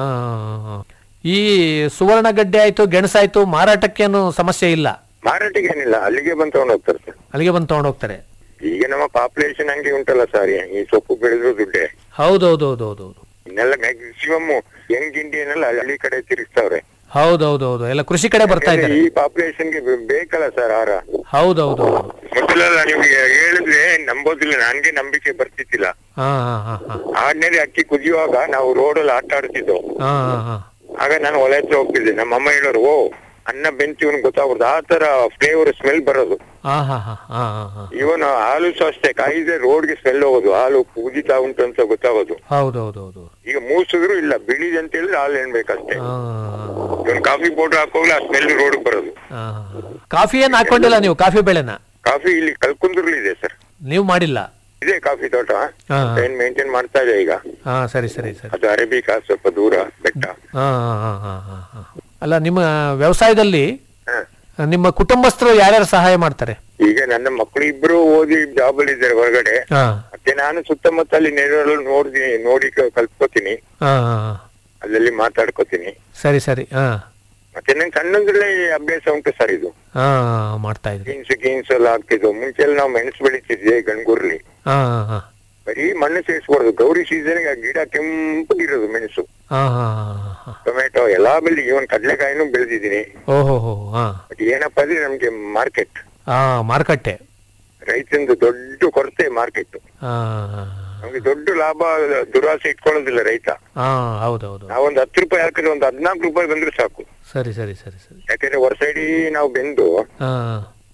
ಈ ಸುವರ್ಣಗಡ್ಡೆ ಆಯ್ತು ಗೆಣಸಾಯ್ತು ಮಾರಾಟಕ್ಕೇನು ಸಮಸ್ಯೆ ಇಲ್ಲ ಮಾರಾಟಕ್ಕೆ ಏನಿಲ್ಲ ಅಲ್ಲಿಗೆ ಬಂದು ತಗೊಂಡು ಹೋಗ್ತಾರೆ ಸರ್ ಅಲ್ಲಿಗೆ ಬಂದು ತಗೊಂಡು ಹೋಗ್ತಾರೆ ಈಗ ನಮ್ಮ ಪಾಪ್ಯುಲೇಷನ್ ಹಂಗೆ ಉಂಟಲ್ಲ ಸರ್ ಈ ಸೊಪ್ಪು ಬೆಳೆದ್ರು ದುಡ್ಡೆ ಹೌದೌದೌದೌದು ಇನ್ನೆಲ್ಲ ಮ್ಯಾಕ್ಸಿಮಮ್ ಯಂಗ್ ಇಂಡಿಯನ್ ಎಲ್ಲ ಹಳ್ಳಿ ಕಡೆ ತಿರುಗಿಸ್ತಾವ್ರೆ ಹೌದೌದೌದು ಎಲ್ಲ ಕೃಷಿ ಕಡೆ ಬರ್ತಾ ಇದ್ದಾರೆ ಈ ಪಾಪ್ಯುಲೇಷನ್ ಗೆ ಬೇಕಲ್ಲ ಸರ್ ಆಹಾರ ಹೌದೌದೌದು ಮೊದಲೆಲ್ಲ ನಿಮ್ಗೆ ಹೇಳಿದ್ರೆ ನಂಬೋದಿಲ್ಲ ನನ್ಗೆ ನಂಬಿಕೆ ಬರ್ತಿತ್ತಿಲ್ಲ ಹಾ ಹಾ ಹಾ ಹಾ ಆರ್ಡಿನರಿ ಅಕ್ಕಿ ಕುದಿಯುವಾಗ ನಾವು ರೋಡಲ್ಲಿ ಆಟ ಆಡ್ತಿದ್ದೆವು ಹಾ ಹಾ ಹಾ ಆಗ ನಾನು ಹೊಲ ಹತ್ರ ಹೋಗ್ತಿದ್ದೆ ನಮ್ಮ ಅಮ್ಮ ಹೇಳೋರು ಓ ಅನ್ನ ಬೆಂತಿವನ್ ಗೊತ್ತಾಗ್ಬಿಡ್ದು ಆ ತರ ಫ್ಲೇವರ್ ಸ್ಮೆಲ್ ಬರೋದು ಹಾ ಹಾ ಹಾ ಹಾ ಹಾ ಹಾ ಇವನ್ ಹಾಲು ಸಹ ಅಷ್ಟೇ ಕಾಯಿದ್ರೆ ರೋಡ್ಗೆ ಸ್ಮೆಲ್ ಹೋಗೋದು ಹಾಲು ಕುದಿತಾ ಉಂಟು ಅಂತ ಗೊತ್ತಾಗೋದು ಹೌದೌದೌದು ಈಗ ಮೂಸಿದ್ರು ಇಲ್ಲ ಬಿಳಿದ್ ಅಂತ ಹೇಳಿದ್ರೆ ಹಾಲು ಎಣ್ಬೇಕಷ್ಟೇ ಹಾ ಇವನ್ ಕಾಫಿ ಪೌಡರ್ ಹಾಕೋಗ್ಲ ಆ ಸ್ಮೆಲ್ ರೋಡ್ ಬರೋದು ಹಾ ಕಾಫಿ ಏನ್ ಹಾಕೊಂಡಿಲ್ಲ ನೀವು ಕಾಫಿ ಬೆಳೆನ ಕಾಫಿ ಇಲ್ಲಿ ಕಲ್ಕುಂದ್ರಲ್ಲಿ ಇದೆ ಸರ್ ನೀವು ಮಾಡಿಲ್ಲ ಇದೆ ಕಾಫಿ ತೋಟ ಹಾ. ಏನ್ ಮೇಂಟೈನ್ ಮಾಡ್ತಾ ಇದೆ ಈಗ ಹಾ ಸರಿ ಸರಿ ಸರಿ ಅದು ಅರೇಬಿಕಾ ಸ್ವಲ್ಪ ದೂರ ಬೆಟ್ಟ ಹಾ ಹಾ ಹಾ ಹಾ ಹಾ ಹಾ ಅಲ್ಲ ನಿಮ್ಮ ವ್ಯವಸಾಯದಲ್ಲಿ ಹ. ನಿಮ್ಮ ಕುಟುಂಬಸ್ಥರು ಯಾರ್ಯಾರು ಸಹಾಯ ಮಾಡ್ತಾರೆ ಈಗ ನನ್ನ ಮಕ್ಕಳು ಇಬ್ರು ಓದಿ ಜಾಬ್ ಅಲ್ಲಿ ಇದ್ದಾರೆ ಹೊರಗಡೆ ಹಾ ಮತ್ತೆ ನಾನು ಸುತ್ತಮುತ್ತ ಅಲ್ಲಿ ನೆರಳು ನೋಡ್ದಿ ನೋಡಿ ಕ- ಕಲ್ತ್ಕೋತೀನಿ ಹಾ ಹಾ ಹಾ. ಅಲ್ಲಲ್ಲಿ ಮಾತಾಡ್ಕೋತೀನಿ ಸರಿ ಸರಿ ಹಾ ಮತ್ತೆ ನಂಗೆ ಸಣ್ಣದ್ರಲ್ಲೇ ಅಭ್ಯಾಸ ಉಂಟು ಸರ್ ಇದು ಹಾ ಮಾಡ್ತಾ ಇದ್ರಿ ಗೀನ್ಸ್ ಗೀನ್ಸ್ ಎಲ್ಲ ಆಗ್ತಿದ್ವು ಮುಂಚೆ ಎಲ್ಲ ನಾವು ಮೆಣಸು ಬೆಳಿತಿದ್ವಿ ಗಣಗೂರ್ಲಿ ಹಾ ಹಾ ಹಾ ಬರೀ ಮಣ್ಣು ಸೇರಿಸ್ಬಾರ್ದು ಗೌರಿ ಸೀಸನ್ ಗಿಡ ಕೆಂಪಗಿರೋದು ಮೆಣಸು ಹಾ ಹಾ ಹಾ ಹಾ ಟೊಮೆಟೊ ಎಲ್ಲಾ ಬೆಳಿ ಇವನ್ ಕಡ್ಲೆಕಾಯಿನೂ ಬೆಳೆದಿದ್ದೀನಿ ಓಹೋ ಹೋ ಹಾ ಬಟ್ ಏನಪ್ಪಾ ಅಂದ್ರೆ ನಮ್ಗೆ ಮಾರ್ಕೆಟ್ ಹಾ ಮಾರುಕಟ್ಟೆ ರೈತಂದು ದೊಡ್ಡ ಕೊರತೆ ಮಾರ್ಕೆಟ್ ಹಾ ಹಾ ನಮ್ಗೆ ದೊಡ್ಡ ಲಾಭ ದುರಾಸೆ ಇಟ್ಕೊಳ್ಳೋದಿಲ್ಲ ರೈತ ಹಾ ಹೌದೌದು ನಾವೊಂದು ಹತ್ತು ರೂಪಾಯಿ ಹಾಕಿದ್ರೆ ಒಂದು ಹದ್ನಾಲ್ಕು ರೂಪಾಯಿ ಬಂದ್ರೆ ಸಾಕು ಸರಿ ಸರಿ ಸರಿ ಸರಿ ಯಾಕಂದ್ರೆ ವರ್ಷ ಇಡೀ ನಾವು ಬೆಂದು ಹಾ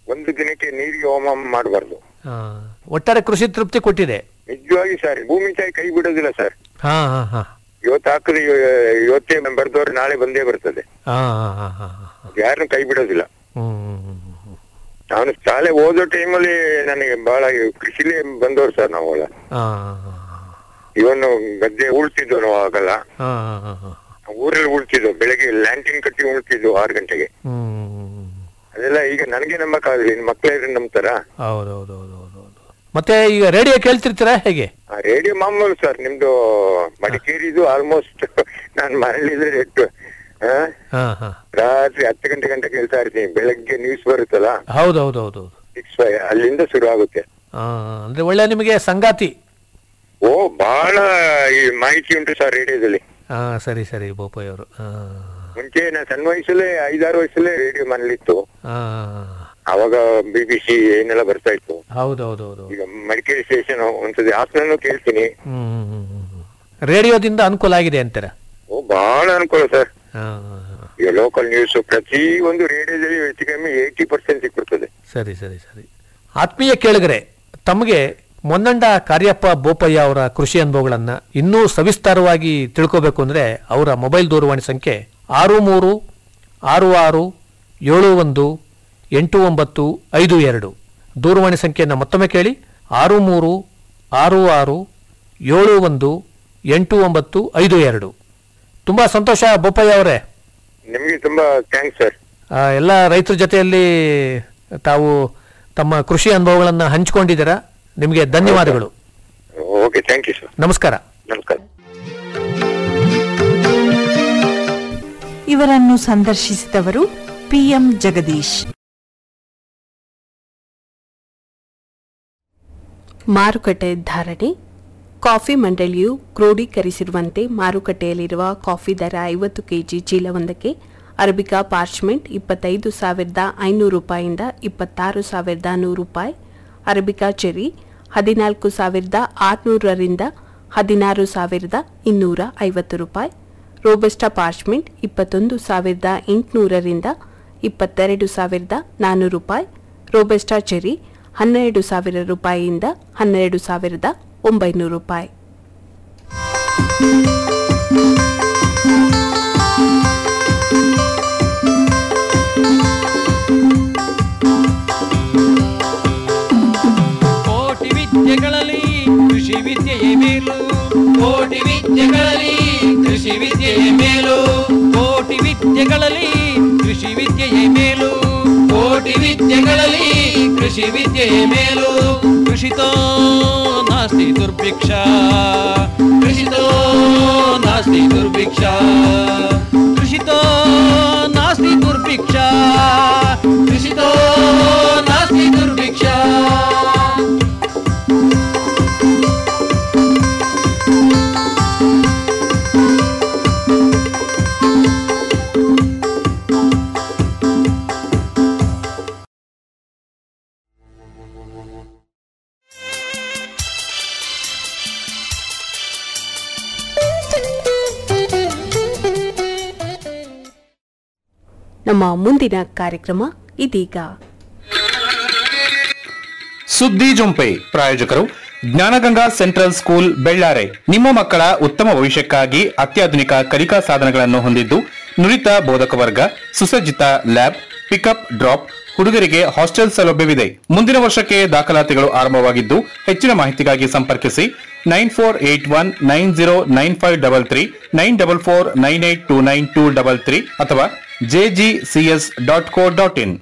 ಒಂದು ದಿನಕ್ಕೆ ನೀರಿಗೆ ಹೋಮ ಮಾಡಬಾರ್ದು ಆ, ಒಟ್ಟಾರೆ ಕೃಷಿ ತೃಪ್ತಿ ಕೊಟ್ಟಿದೆ ನಿಜವಾಗಿ ಸರ್ ಭೂಮಿ ತಾಯಿ ಕೈ ಬಿಡೋದಿಲ್ಲ ಸರ್ ಹಾ ಹಾ ಹಾ ಇವತ್ತು ಹಾಕಿದ್ರೆ ಇವ- ಇವತ್ತೇ ಬರ್ದವ್ರು ನಾಳೆ ಬಂದೇ ಬರ್ತದೆ ಹಾ ಹಾ ಹಾ ಹಾ ಹಾ. ಯಾರನ್ನು ಕೈ ಬಿಡೋದಿಲ್ಲ ಹ್ಮ್ ಹ್ಮ್, ಹ್ಮ್, ಹ್ಮ್. ನಾನು ಶಾಲೆ ಓದೋ ಟೈಮಲ್ಲಿ ನನಗೆ ಬಹಳ ಕೃಷಿಲೇ ಬಂದವರು ಸರ್ ನಾವೆಲ್ಲ ಆ, ಹಾ ಇವನ್ನು ಗದ್ದೆ ಉಳ್ತಿದ್ವು ನಾವು ಆಗಲ್ಲ ಹಾ ಹಾ ಹಾ ಹಾ ಊರಲ್ಲಿ ಉಳ್ತಿದ್ವು ಬೆಳಗ್ಗೆ ಲ್ಯಾಂಟಿನ್ ಕಟ್ಟಿ ಉಳ್ತಿದ್ವು ಆರು ಗಂಟೆಗೆ ಹ್ಮ್ ಅದೆಲ್ಲ ಈಗ ನನಗೆ ನಂಬಕ್ಕಾಗಲ್ಲ ಇನ್ನು ಮಕ್ಕಳೇ ನಂಬ್ತಾರ ಹೌದೌದು ಹೌದು ಹೌದು ಮತ್ತೆ ಈಗ ರೇಡಿಯೋ ಕೇಳ್ತಿರ್ತೀರಾ ಹೇಗೆ ರೇಡಿಯೋ ಮಾಮೂಲು ಸರ್ ನಿಮ್ದು ಮಡಿಕೇರಿದು ಆಲ್ಮೋಸ್ಟ್ ನಾನು ಮರಳಿದ್ರೆ ಎಷ್ಟು ಆ? ಹಾ ಹಾ ರಾತ್ರಿ ಹತ್ತು ಗಂಟೆ ಗಂಟೆ ಕೇಳ್ತಾ ಇರ್ತೀನಿ ಬೆಳಗ್ಗೆ ನ್ಯೂಸ್ ಬರುತ್ತಲ್ಲ ಹೌದು ಹೌದು ಹೌದು ಹೌದು ಸಿಕ್ಸ್ ಫೈವ್ ಅಲ್ಲಿಂದ ಶುರು ಆಗುತ್ತೆ ಆ, ಅಂದ್ರೆ ಒಳ್ಳೆ ನಿಮಗೆ ಸಂಗಾತಿ ಓ ಬಹಳ ಈ ಮಾಹಿತಿ ಉಂಟು ಸರ್ ರೇಡಿಯೋದಲ್ಲಿ ಹಾ ಸರಿ ಸರಿ ಬೋಪಯ್ಯ ಅವರು ಮುಂಚೆ ನಾನು ಸಣ್ಣ ವಯಸ್ಸಲ್ಲೇ ಐದಾರು ವಯಸ್ಸಲ್ಲೇ ರೇಡಿಯೋ ಮನೇಲಿತ್ತು ಅವಾಗ ಬಿ ಬಿ ಸಿ ಏನೆಲ್ಲ ಬರ್ತಾ ಇತ್ತು ಹೌದು ಹೌದು ಹೌದು ಈಗ ಮಡಿಕೇರಿ ಸ್ಟೇಷನ್ ಒಂದ್ಸತಿ ಹಾಸನನ್ನು ಕೇಳ್ತೀನಿ ಹ್ಮ್ ರೇಡಿಯೋದಿಂದ ಅನುಕೂಲ ಆಗಿದೆ ಅಂತೀರ ಓ ಬಹಳ ಅನುಕೂಲ ಸರ್ ಹಾ ಈಗ ಲೋಕಲ್ ನ್ಯೂಸ್ ಪ್ರತಿ ಒಂದು ರೇಡಿಯೋದಲ್ಲಿ ಹೆಚ್ಚು ಕಮ್ಮಿ ಏಯ್ಟಿ ಪರ್ಸೆಂಟ್ ಸಿಕ್ಬಿಡ್ತದೆ ಸರಿ ಸರಿ ಸರಿ ಆತ್ಮೀಯ ಕೇಳಿಗರೆ ತಮಗೆ ಮೊನ್ನಂಡ ಕಾರ್ಯಪ್ಪ ಬೋಪಯ್ಯ ಅವರ ಕೃಷಿ ಅನುಭವಗಳನ್ನ ಇನ್ನೂ ಸವಿಸ್ತಾರವಾಗಿ ತಿಳ್ಕೋಬೇಕು ಅಂದ್ರೆ ಅವರ ಮೊಬೈಲ್ ದೂರವಾಣಿ ಸಂಖ್ಯೆ ಆರು ಮೂರು ಆರು ಆರು ಏಳು ಒಂದು ಎಂಟು ಒಂಬತ್ತು ಐದು ಎರಡು ದೂರವಾಣಿ ಸಂಖ್ಯೆಯನ್ನು ಮತ್ತೊಮ್ಮೆ ಕೇಳಿ ಆರು ಮೂರು ಆರು ಆರು ಏಳು ಒಂದು ಎಂಟು ಒಂಬತ್ತು ಐದು ಎರಡು ತುಂಬಾ ಸಂತೋಷ ಬೋಪಯ್ಯ ಅವರೇ ನಿಮಗೆ ತುಂಬಾ ಥ್ಯಾಂಕ್ಸ್ ಸರ್ ಆ, ಎಲ್ಲ ರೈತರ ಜೊತೆಯಲ್ಲಿ ತಾವು ತಮ್ಮ ಕೃಷಿ ಅನುಭವಗಳನ್ನು ಹಂಚಿಕೊಂಡಿದ್ದೀರಾ ನಿಮಗೆ ಧನ್ಯವಾದಗಳು ಓಕೆ ಥ್ಯಾಂಕ್ ಯು ಸರ್ ನಮಸ್ಕಾರ ನಮಸ್ಕಾರ ಇವರನ್ನು ಸಂದರ್ಶಿಸಿದವರು ಪಿಎಂ ಜಗದೀಶ್ ಮಾರುಕಟ್ಟೆ ಧಾರಣೆ ಕಾಫಿ ಮಂಡಳಿಯು ಕ್ರೋಢೀಕರಿಸಿರುವಂತೆ ಮಾರುಕಟ್ಟೆಯಲ್ಲಿರುವ ಕಾಫಿ ದರ ಐವತ್ತು ಕೆಜಿ ಚೀಲವೊಂದಕ್ಕೆ ಅರಬಿಕಾ ಪಾರ್ಚ್ಮೆಂಟ್ ಇಪ್ಪತ್ತೈದು ಸಾವಿರದ ಐನೂರು ರೂಪಾಯಿಯಿಂದ ಇಪ್ಪತ್ತಾರು ಸಾವಿರದ ನೂರು ರೂಪಾಯಿ ಅರಬಿಕಾ ಚೆರಿ ಹದಿನಾಲ್ಕು ಸಾವಿರದ ಆರುನೂರರಿಂದ ಹದಿನಾರು ಸಾವಿರದ ಇನ್ನೂರ ಐವತ್ತು ರೂಪಾಯಿ ರೋಬಸ್ಟಾ ಪಾರ್ಚ್ಮೆಂಟ್ ಇಪ್ಪತ್ತೊಂದು ಸಾವಿರದ ಎಂಟುನೂರರಿಂದ ಇಪ್ಪತ್ತೆರಡು ಸಾವಿರದ ನಾನ್ನೂರು ರೂಪಾಯಿ ರೋಬಸ್ಟಾ ಚೆರಿ ಹನ್ನೆರಡು ಸಾವಿರ ರೂಪಾಯಿಯಿಂದ ಹನ್ನೆರಡು ಸಾವಿರದ ಒಂಬೈನೂರು ರೂಪಾಯಿ ಕೋಟಿ ವಿದ್ಯೆಗಳಲ್ಲಿ ಕೃಷಿ ವಿದ್ಯೆಯೇ ಮೇಲು ಕೋಟಿ ವಿದ್ಯೆಗಳಲ್ಲಿ ಕೃಷಿ ವಿದ್ಯೆಯೇ ಮೇಲು ಕೋಟಿ ವಿದ್ಯೆಗಳಲ್ಲಿ ಕೃಷಿ ವಿದ್ಯೆಯೇ ಮೇಲು ಕೋಟಿ ವಿದ್ಯೆಗಳಲ್ಲಿ ಕೃಷಿ ವಿದ್ಯೆಯೇ ಮೇಲು ಕೃಷಿತೋ ನಾಸ್ತಿ ದುರ್ಭಿಕ್ಷ ಕೃಷಿತೋ ನಾಸ್ತಿ ದುರ್ಭಿಕ್ಷ ಕೃಷಿತೋ ನಾಸ್ತಿ ದುರ್ಭಿಕ್ಷ ಕೃಷಿತೋ ನಾಸ್ತಿ ದುರ್ಭಿಕ್ಷ ನಮ್ಮ ಮುಂದಿನ ಕಾರ್ಯಕ್ರಮ ಇದೀಗ ಸುದ್ದಿ ಜೊಂಪೆ ಪ್ರಾಯೋಜಕರು ಜ್ಞಾನಗಂಗಾ ಸೆಂಟ್ರಲ್ ಸ್ಕೂಲ್ ಬೆಳ್ಳಾರೆ ನಿಮ್ಮ ಮಕ್ಕಳ ಉತ್ತಮ ಭವಿಷ್ಯಕ್ಕಾಗಿ ಅತ್ಯಾಧುನಿಕ ಕಲಿಕಾ ಸಾಧನಗಳನ್ನು ಹೊಂದಿದ್ದು ನುರಿತ ಬೋಧಕ ವರ್ಗ ಸುಸಜ್ಜಿತ ಲ್ಯಾಬ್ ಪಿಕಪ್ ಡ್ರಾಪ್ ಹುಡುಗರಿಗೆ ಹಾಸ್ಟೆಲ್ ಸೌಲಭ್ಯವಿದೆ ಮುಂದಿನ ವರ್ಷಕ್ಕೆ ದಾಖಲಾತಿಗಳು ಆರಂಭವಾಗಿದ್ದು ಹೆಚ್ಚಿನ ಮಾಹಿತಿಗಾಗಿ ಸಂಪರ್ಕಿಸಿ nine four eight one nine zero nine five double three nine double four nine eight two nine two double three ಅಥವಾ JGCS dot co dot in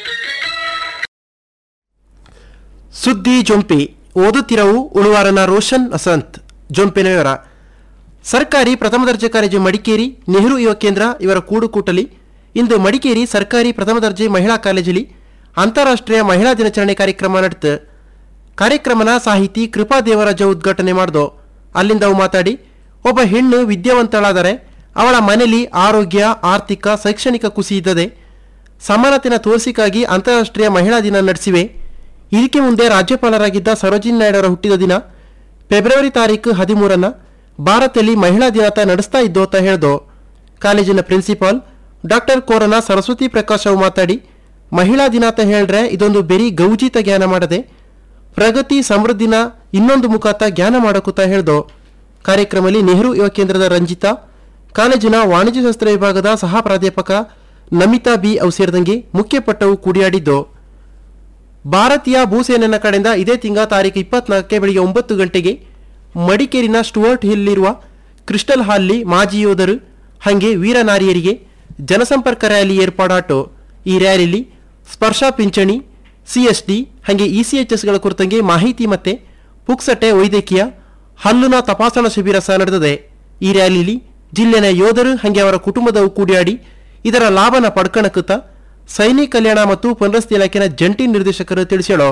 ಸುದ್ದಿ ಜೊಂಪಿ ಓದುತ್ತಿರವು ಉಳುವಾರನ ರೋಷನ್ ವಸಂತ್ ಜೊಂಪಿನ ವಿವರ ಸರ್ಕಾರಿ ಪ್ರಥಮ ದರ್ಜೆ ಕಾಲೇಜು ಮಡಿಕೇರಿ ನೆಹರು ಯುವ ಕೇಂದ್ರ ಇವರ ಕೂಡುಕೂಟಲಿ ಇಂದು ಮಡಿಕೇರಿ ಸರ್ಕಾರಿ ಪ್ರಥಮ ದರ್ಜೆ ಮಹಿಳಾ ಕಾಲೇಜಲ್ಲಿ ಅಂತಾರಾಷ್ಟ್ರೀಯ ಮಹಿಳಾ ದಿನಾಚರಣೆ ಕಾರ್ಯಕ್ರಮ ನಡೆತು ಕಾರ್ಯಕ್ರಮನ ಸಾಹಿತಿ ಕೃಪಾ ದೇವರಾಜ ಉದ್ಘಾಟನೆ ಮಾಡ್ದೋ ಅಲ್ಲಿಂದ ಅವು ಮಾತಾಡಿ ಒಬ್ಬ ಹೆಣ್ಣು ವಿದ್ಯಾವಂತಳಾದರೆ ಅವಳ ಮನೆಯಲ್ಲಿ ಆರೋಗ್ಯ ಆರ್ಥಿಕ ಶೈಕ್ಷಣಿಕ ಕುಸಿಯಿದ್ದದೆ ಸಮಾನತೆನ ತೋರಿಸಿಕಾಗಿ ಅಂತಾರಾಷ್ಟ್ರೀಯ ಮಹಿಳಾ ದಿನ ನಡೆಸಿವೆ ಇದಕ್ಕೆ ಮುಂದೆ ರಾಜ್ಯಪಾಲರಾಗಿದ್ದ ಸರೋಜಿನಿ ನಾಯ್ಡು ಅವರ ಹುಟ್ಟಿದ ದಿನ ಫೆಬ್ರವರಿ ತಾರೀಕು ಹದಿಮೂರನ್ನ ಭಾರತದಲ್ಲಿ ಮಹಿಳಾ ದಿನಾತ ನಡೆಸ್ತಾ ಇದ್ದು ಅಂತ ಹೇಳ್ದೋ ಕಾಲೇಜಿನ ಪ್ರಿನ್ಸಿಪಾಲ್ ಡಾಕ್ಟರ್ ಕೋರನ ಸರಸ್ವತಿ ಪ್ರಕಾಶ್ ಅವು ಮಾತಾಡಿ ಮಹಿಳಾ ದಿನ ಅಂತ ಹೇಳ್ರೆ ಇದೊಂದು ಬೆರಿ ಗೌಜಿತ ಜ್ಞಾನ ಮಾಡದೆ ಪ್ರಗತಿ ಸಮೃದ್ಧಿನ ಇನ್ನೊಂದು ಮುಖಾತ ಜ್ಞಾನ ಮಾಡಕುತ್ತ ಹೇಳ್ದೋ ಕಾರ್ಯಕ್ರಮದಲ್ಲಿ ನೆಹರು ಯುವ ಕೇಂದ್ರದ ರಂಜಿತಾ ಕಾಲೇಜಿನ ವಾಣಿಜ್ಯಶಾಸ್ತ್ರ ವಿಭಾಗದ ಸಹ ಪ್ರಾಧ್ಯಾಪಕ ನಮಿತಾ ಬಿ ಅವು ಸೇರಿದಂಗೆ ಮುಖ್ಯ ಪಟ್ಟವು ಕೂಡಿಯಾಡಿದ್ದು ಭಾರತೀಯ ಭೂಸೇನೆಯ ಕಡೆಯಿಂದ ಇದೇ ತಿಂಗಳ ತಾರೀಕು ಇಪ್ಪತ್ನಾಲ್ಕಕ್ಕೆ ಬೆಳಿಗ್ಗೆ ಒಂಬತ್ತು ಗಂಟೆಗೆ ಮಡಿಕೇರಿನ ಸ್ಟುವರ್ಟ್ ಹಿಲ್ಲಿರುವ ಕ್ರಿಸ್ಟಲ್ ಹಾಲ್ಲಿ ಮಾಜಿ ಯೋಧರು ಹಾಗೆ ವೀರನಾರಿಯರಿಗೆ ಜನಸಂಪರ್ಕ ರ್ಯಾಲಿ ಏರ್ಪಾಡಾಟು ಈ ರ್ಯಾಲಿಲಿ ಸ್ಪರ್ಶ ಪಿಂಚಣಿ ಸಿಎಸ್ಡಿ ಹಾಗೆ ಇಸಿಎಚ್ಎಸ್ಗಳ ಕುರಿತಂಗೆ ಮಾಹಿತಿ ಮತ್ತೆ ಪುಕ್ಸಟೆ ವೈದ್ಯಕೀಯ ಹಲ್ಲುನ ತಪಾಸಣಾ ಶಿಬಿರ ಸಹ ನಡೆದಿದೆ ಈ ರ್ಯಾಲಿಲಿ ಜಿಲ್ಲೆನ ಯೋಧರು ಹಾಗೆ ಅವರ ಕುಟುಂಬದವು ಕೂಡಿಯಾಡಿ ಇದರ ಲಾಭನ ಪಡ್ಕಣಕುತ್ತ ಸೈನಿಕ ಕಲ್ಯಾಣ ಮತ್ತು ಪುನರ್ವಸತಿ ಇಲಾಖೆನ ಜಂಟಿ ನಿರ್ದೇಶಕರು ತಿಳಿಸ್ಯಾಳೋ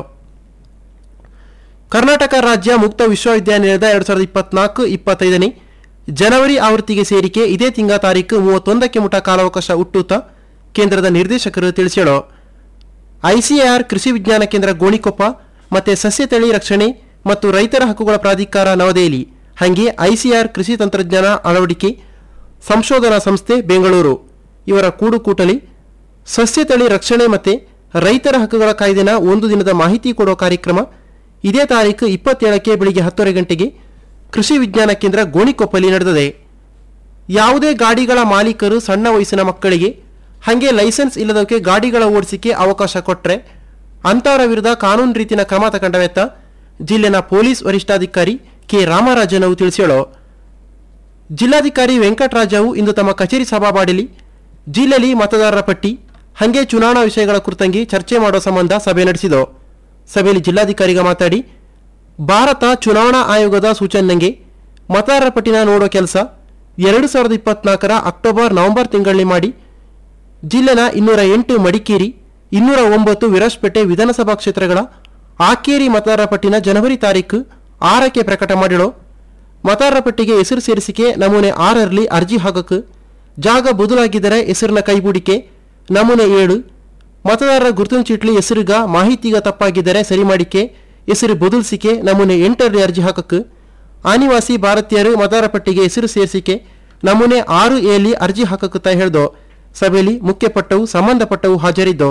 ಕರ್ನಾಟಕ ರಾಜ್ಯ ಮುಕ್ತ ವಿಶ್ವವಿದ್ಯಾನಿಲಯದ ಎರಡ್ ಸಾವಿರದ ಇಪ್ಪತ್ನಾಲ್ಕು ಇಪ್ಪತ್ತೈದನೇ ಜನವರಿ ಆವೃತ್ತಿಗೆ ಸೇರಿಕೆ ಇದೇ ತಿಂಗಳ ತಾರೀಕು ಮೂವತ್ತೊಂದಕ್ಕೆ ಮುಟ ಕಾಲಾವಕಾಶ ಹುಟ್ಟುತ್ತಾ ಕೇಂದ್ರದ ನಿರ್ದೇಶಕರು ತಿಳಿಸ್ಯಾಳೋ ಐಸಿಎಆರ್ ಕೃಷಿ ವಿಜ್ಞಾನ ಕೇಂದ್ರ ಗೋಣಿಕೊಪ್ಪ ಮತ್ತೆ ಸಸ್ಯ ತಳಿ ರಕ್ಷಣೆ ಮತ್ತು ರೈತರ ಹಕ್ಕುಗಳ ಪ್ರಾಧಿಕಾರ ನವದೆಹಲಿ ಹಾಗೆ ಐಸಿಆರ್ ಕೃಷಿ ತಂತ್ರಜ್ಞಾನ ಅಳವಡಿಕೆ ಸಂಶೋಧನಾ ಸಂಸ್ಥೆ ಬೆಂಗಳೂರು ಇವರ ಕೂಡುಕೂಟಲಿ ಸಸ್ಯ ತಳಿ ರಕ್ಷಣೆ ಮತ್ತೆ ರೈತರ ಹಕ್ಕುಗಳ ಕಾಯ್ದೆನ ಒಂದು ದಿನದ ಮಾಹಿತಿ ಕೊಡೋ ಕಾರ್ಯಕ್ರಮ ಇದೇ ತಾರೀಕು ಇಪ್ಪತ್ತೇಳಕ್ಕೆ ಬೆಳಿಗ್ಗೆ ಹತ್ತುವರೆ ಗಂಟೆಗೆ ಕೃಷಿ ವಿಜ್ಞಾನ ಕೇಂದ್ರ ಗೋಣಿಕೊಪ್ಪಲಿ ನಡೆದಿದೆ ಯಾವುದೇ ಗಾಡಿಗಳ ಮಾಲೀಕರು ಸಣ್ಣ ವಯಸ್ಸಿನ ಮಕ್ಕಳಿಗೆ ಹಾಗೆ ಲೈಸೆನ್ಸ್ ಇಲ್ಲದಕ್ಕೆ ಗಾಡಿಗಳ ಓಡಿಸಿಕೆ ಅವಕಾಶ ಕೊಟ್ಟರೆ ಅಂತವರ ವಿರುದ್ಧ ಕಾನೂನು ರೀತಿನ ಕ್ರಮ ತಗೊಂಡವೆತ್ತ ಜಿಲ್ಲೆನ ಪೊಲೀಸ್ ವರಿಷ್ಠಾಧಿಕಾರಿ ಕೆ ರಾಮರಾಜನವು ತಿಳಿಸ್ಯಾಳೋ ಜಿಲ್ಲಾಧಿಕಾರಿ ವೆಂಕಟರಾಜವು ಇಂದು ತಮ್ಮ ಕಚೇರಿ ಸಭಾವಾಡಿಲಿ ಜಿಲ್ಲೆಯಲ್ಲಿ ಮತದಾರರ ಪಟ್ಟಿ ಹಂಗೆ ಚುನಾವಣಾ ವಿಷಯಗಳ ಕುರಿತಂಗಿ ಚರ್ಚೆ ಮಾಡೋ ಸಂಬಂಧ ಸಭೆ ನಡೆಸಿದೋ ಸಭೆಯಲ್ಲಿ ಜಿಲ್ಲಾಧಿಕಾರಿಗ ಮಾತಾಡಿ ಭಾರತ ಚುನಾವಣಾ ಆಯೋಗದ ಸೂಚನೆಗೆ ಮತದಾರರ ಪಟ್ಟಿನ ನೋಡೋ ಕೆಲಸ ಎರಡು ಸಾವಿರದ ಇಪ್ಪತ್ನಾಲ್ಕರ ಅಕ್ಟೋಬರ್ ನವೆಂಬರ್ ತಿಂಗಳಲ್ಲಿ ಮಾಡಿ ಜಿಲ್ಲೆನ ಇನ್ನೂರ ಎಂಟು ಮಡಿಕೇರಿ ಇನ್ನೂರ ಒಂಬತ್ತು ವಿರಾಜ್ಪೇಟೆ ವಿಧಾನಸಭಾ ಕ್ಷೇತ್ರಗಳ ಆಕೇರಿ ಮತದಾರರ ಪಟ್ಟಿನ ಜನವರಿ ತಾರೀಕು ಆರಕ್ಕೆ ಪ್ರಕಟ ಮಾಡಿರೋ ಮತದಾರರ ಪಟ್ಟಿಗೆ ಹೆಸರು ಸೇರಿಸಿಕೆ ನಮೂನೆ ಆರರಲ್ಲಿ ಅರ್ಜಿ ಹಾಕಕ್ಕೆ ಜಾಗ ಬದಲಾಗಿದ್ದರೆ ಹೆಸರಿನ ಕೈಬೂಡಿಕೆ ನಮೂನೆ ಏಳು ಮತದಾರರ ಗುರುತಿನ ಚೀಟ್ಲಿ ಹೆಸರಿಗ ಮಾಹಿತಿಗ ತಪ್ಪಾಗಿದ್ದರೆ ಸರಿ ಮಾಡಿಕೆ ಹೆಸರು ಬದಲಿಸಿಕೆ ನಮೂನೆ ಎಂಟರಲ್ಲಿ ಅರ್ಜಿ ಹಾಕಕ್ಕೆ ಆನಿವಾಸಿ ಭಾರತೀಯರು ಮತದಾರರ ಪಟ್ಟಿಗೆ ಹೆಸರು ಸೇರಿಸಿಕೆ ನಮೂನೆ ಆರು ಎಲ್ಲಿ ಅರ್ಜಿ ಹಾಕಕ್ಕೆ ಹೇಳ್ದೋ ಸಭೆಯಲ್ಲಿ ಮುಖ್ಯಪಟ್ಟವು ಸಂಬಂಧಪಟ್ಟವು ಹಾಜರಿದ್ದೋ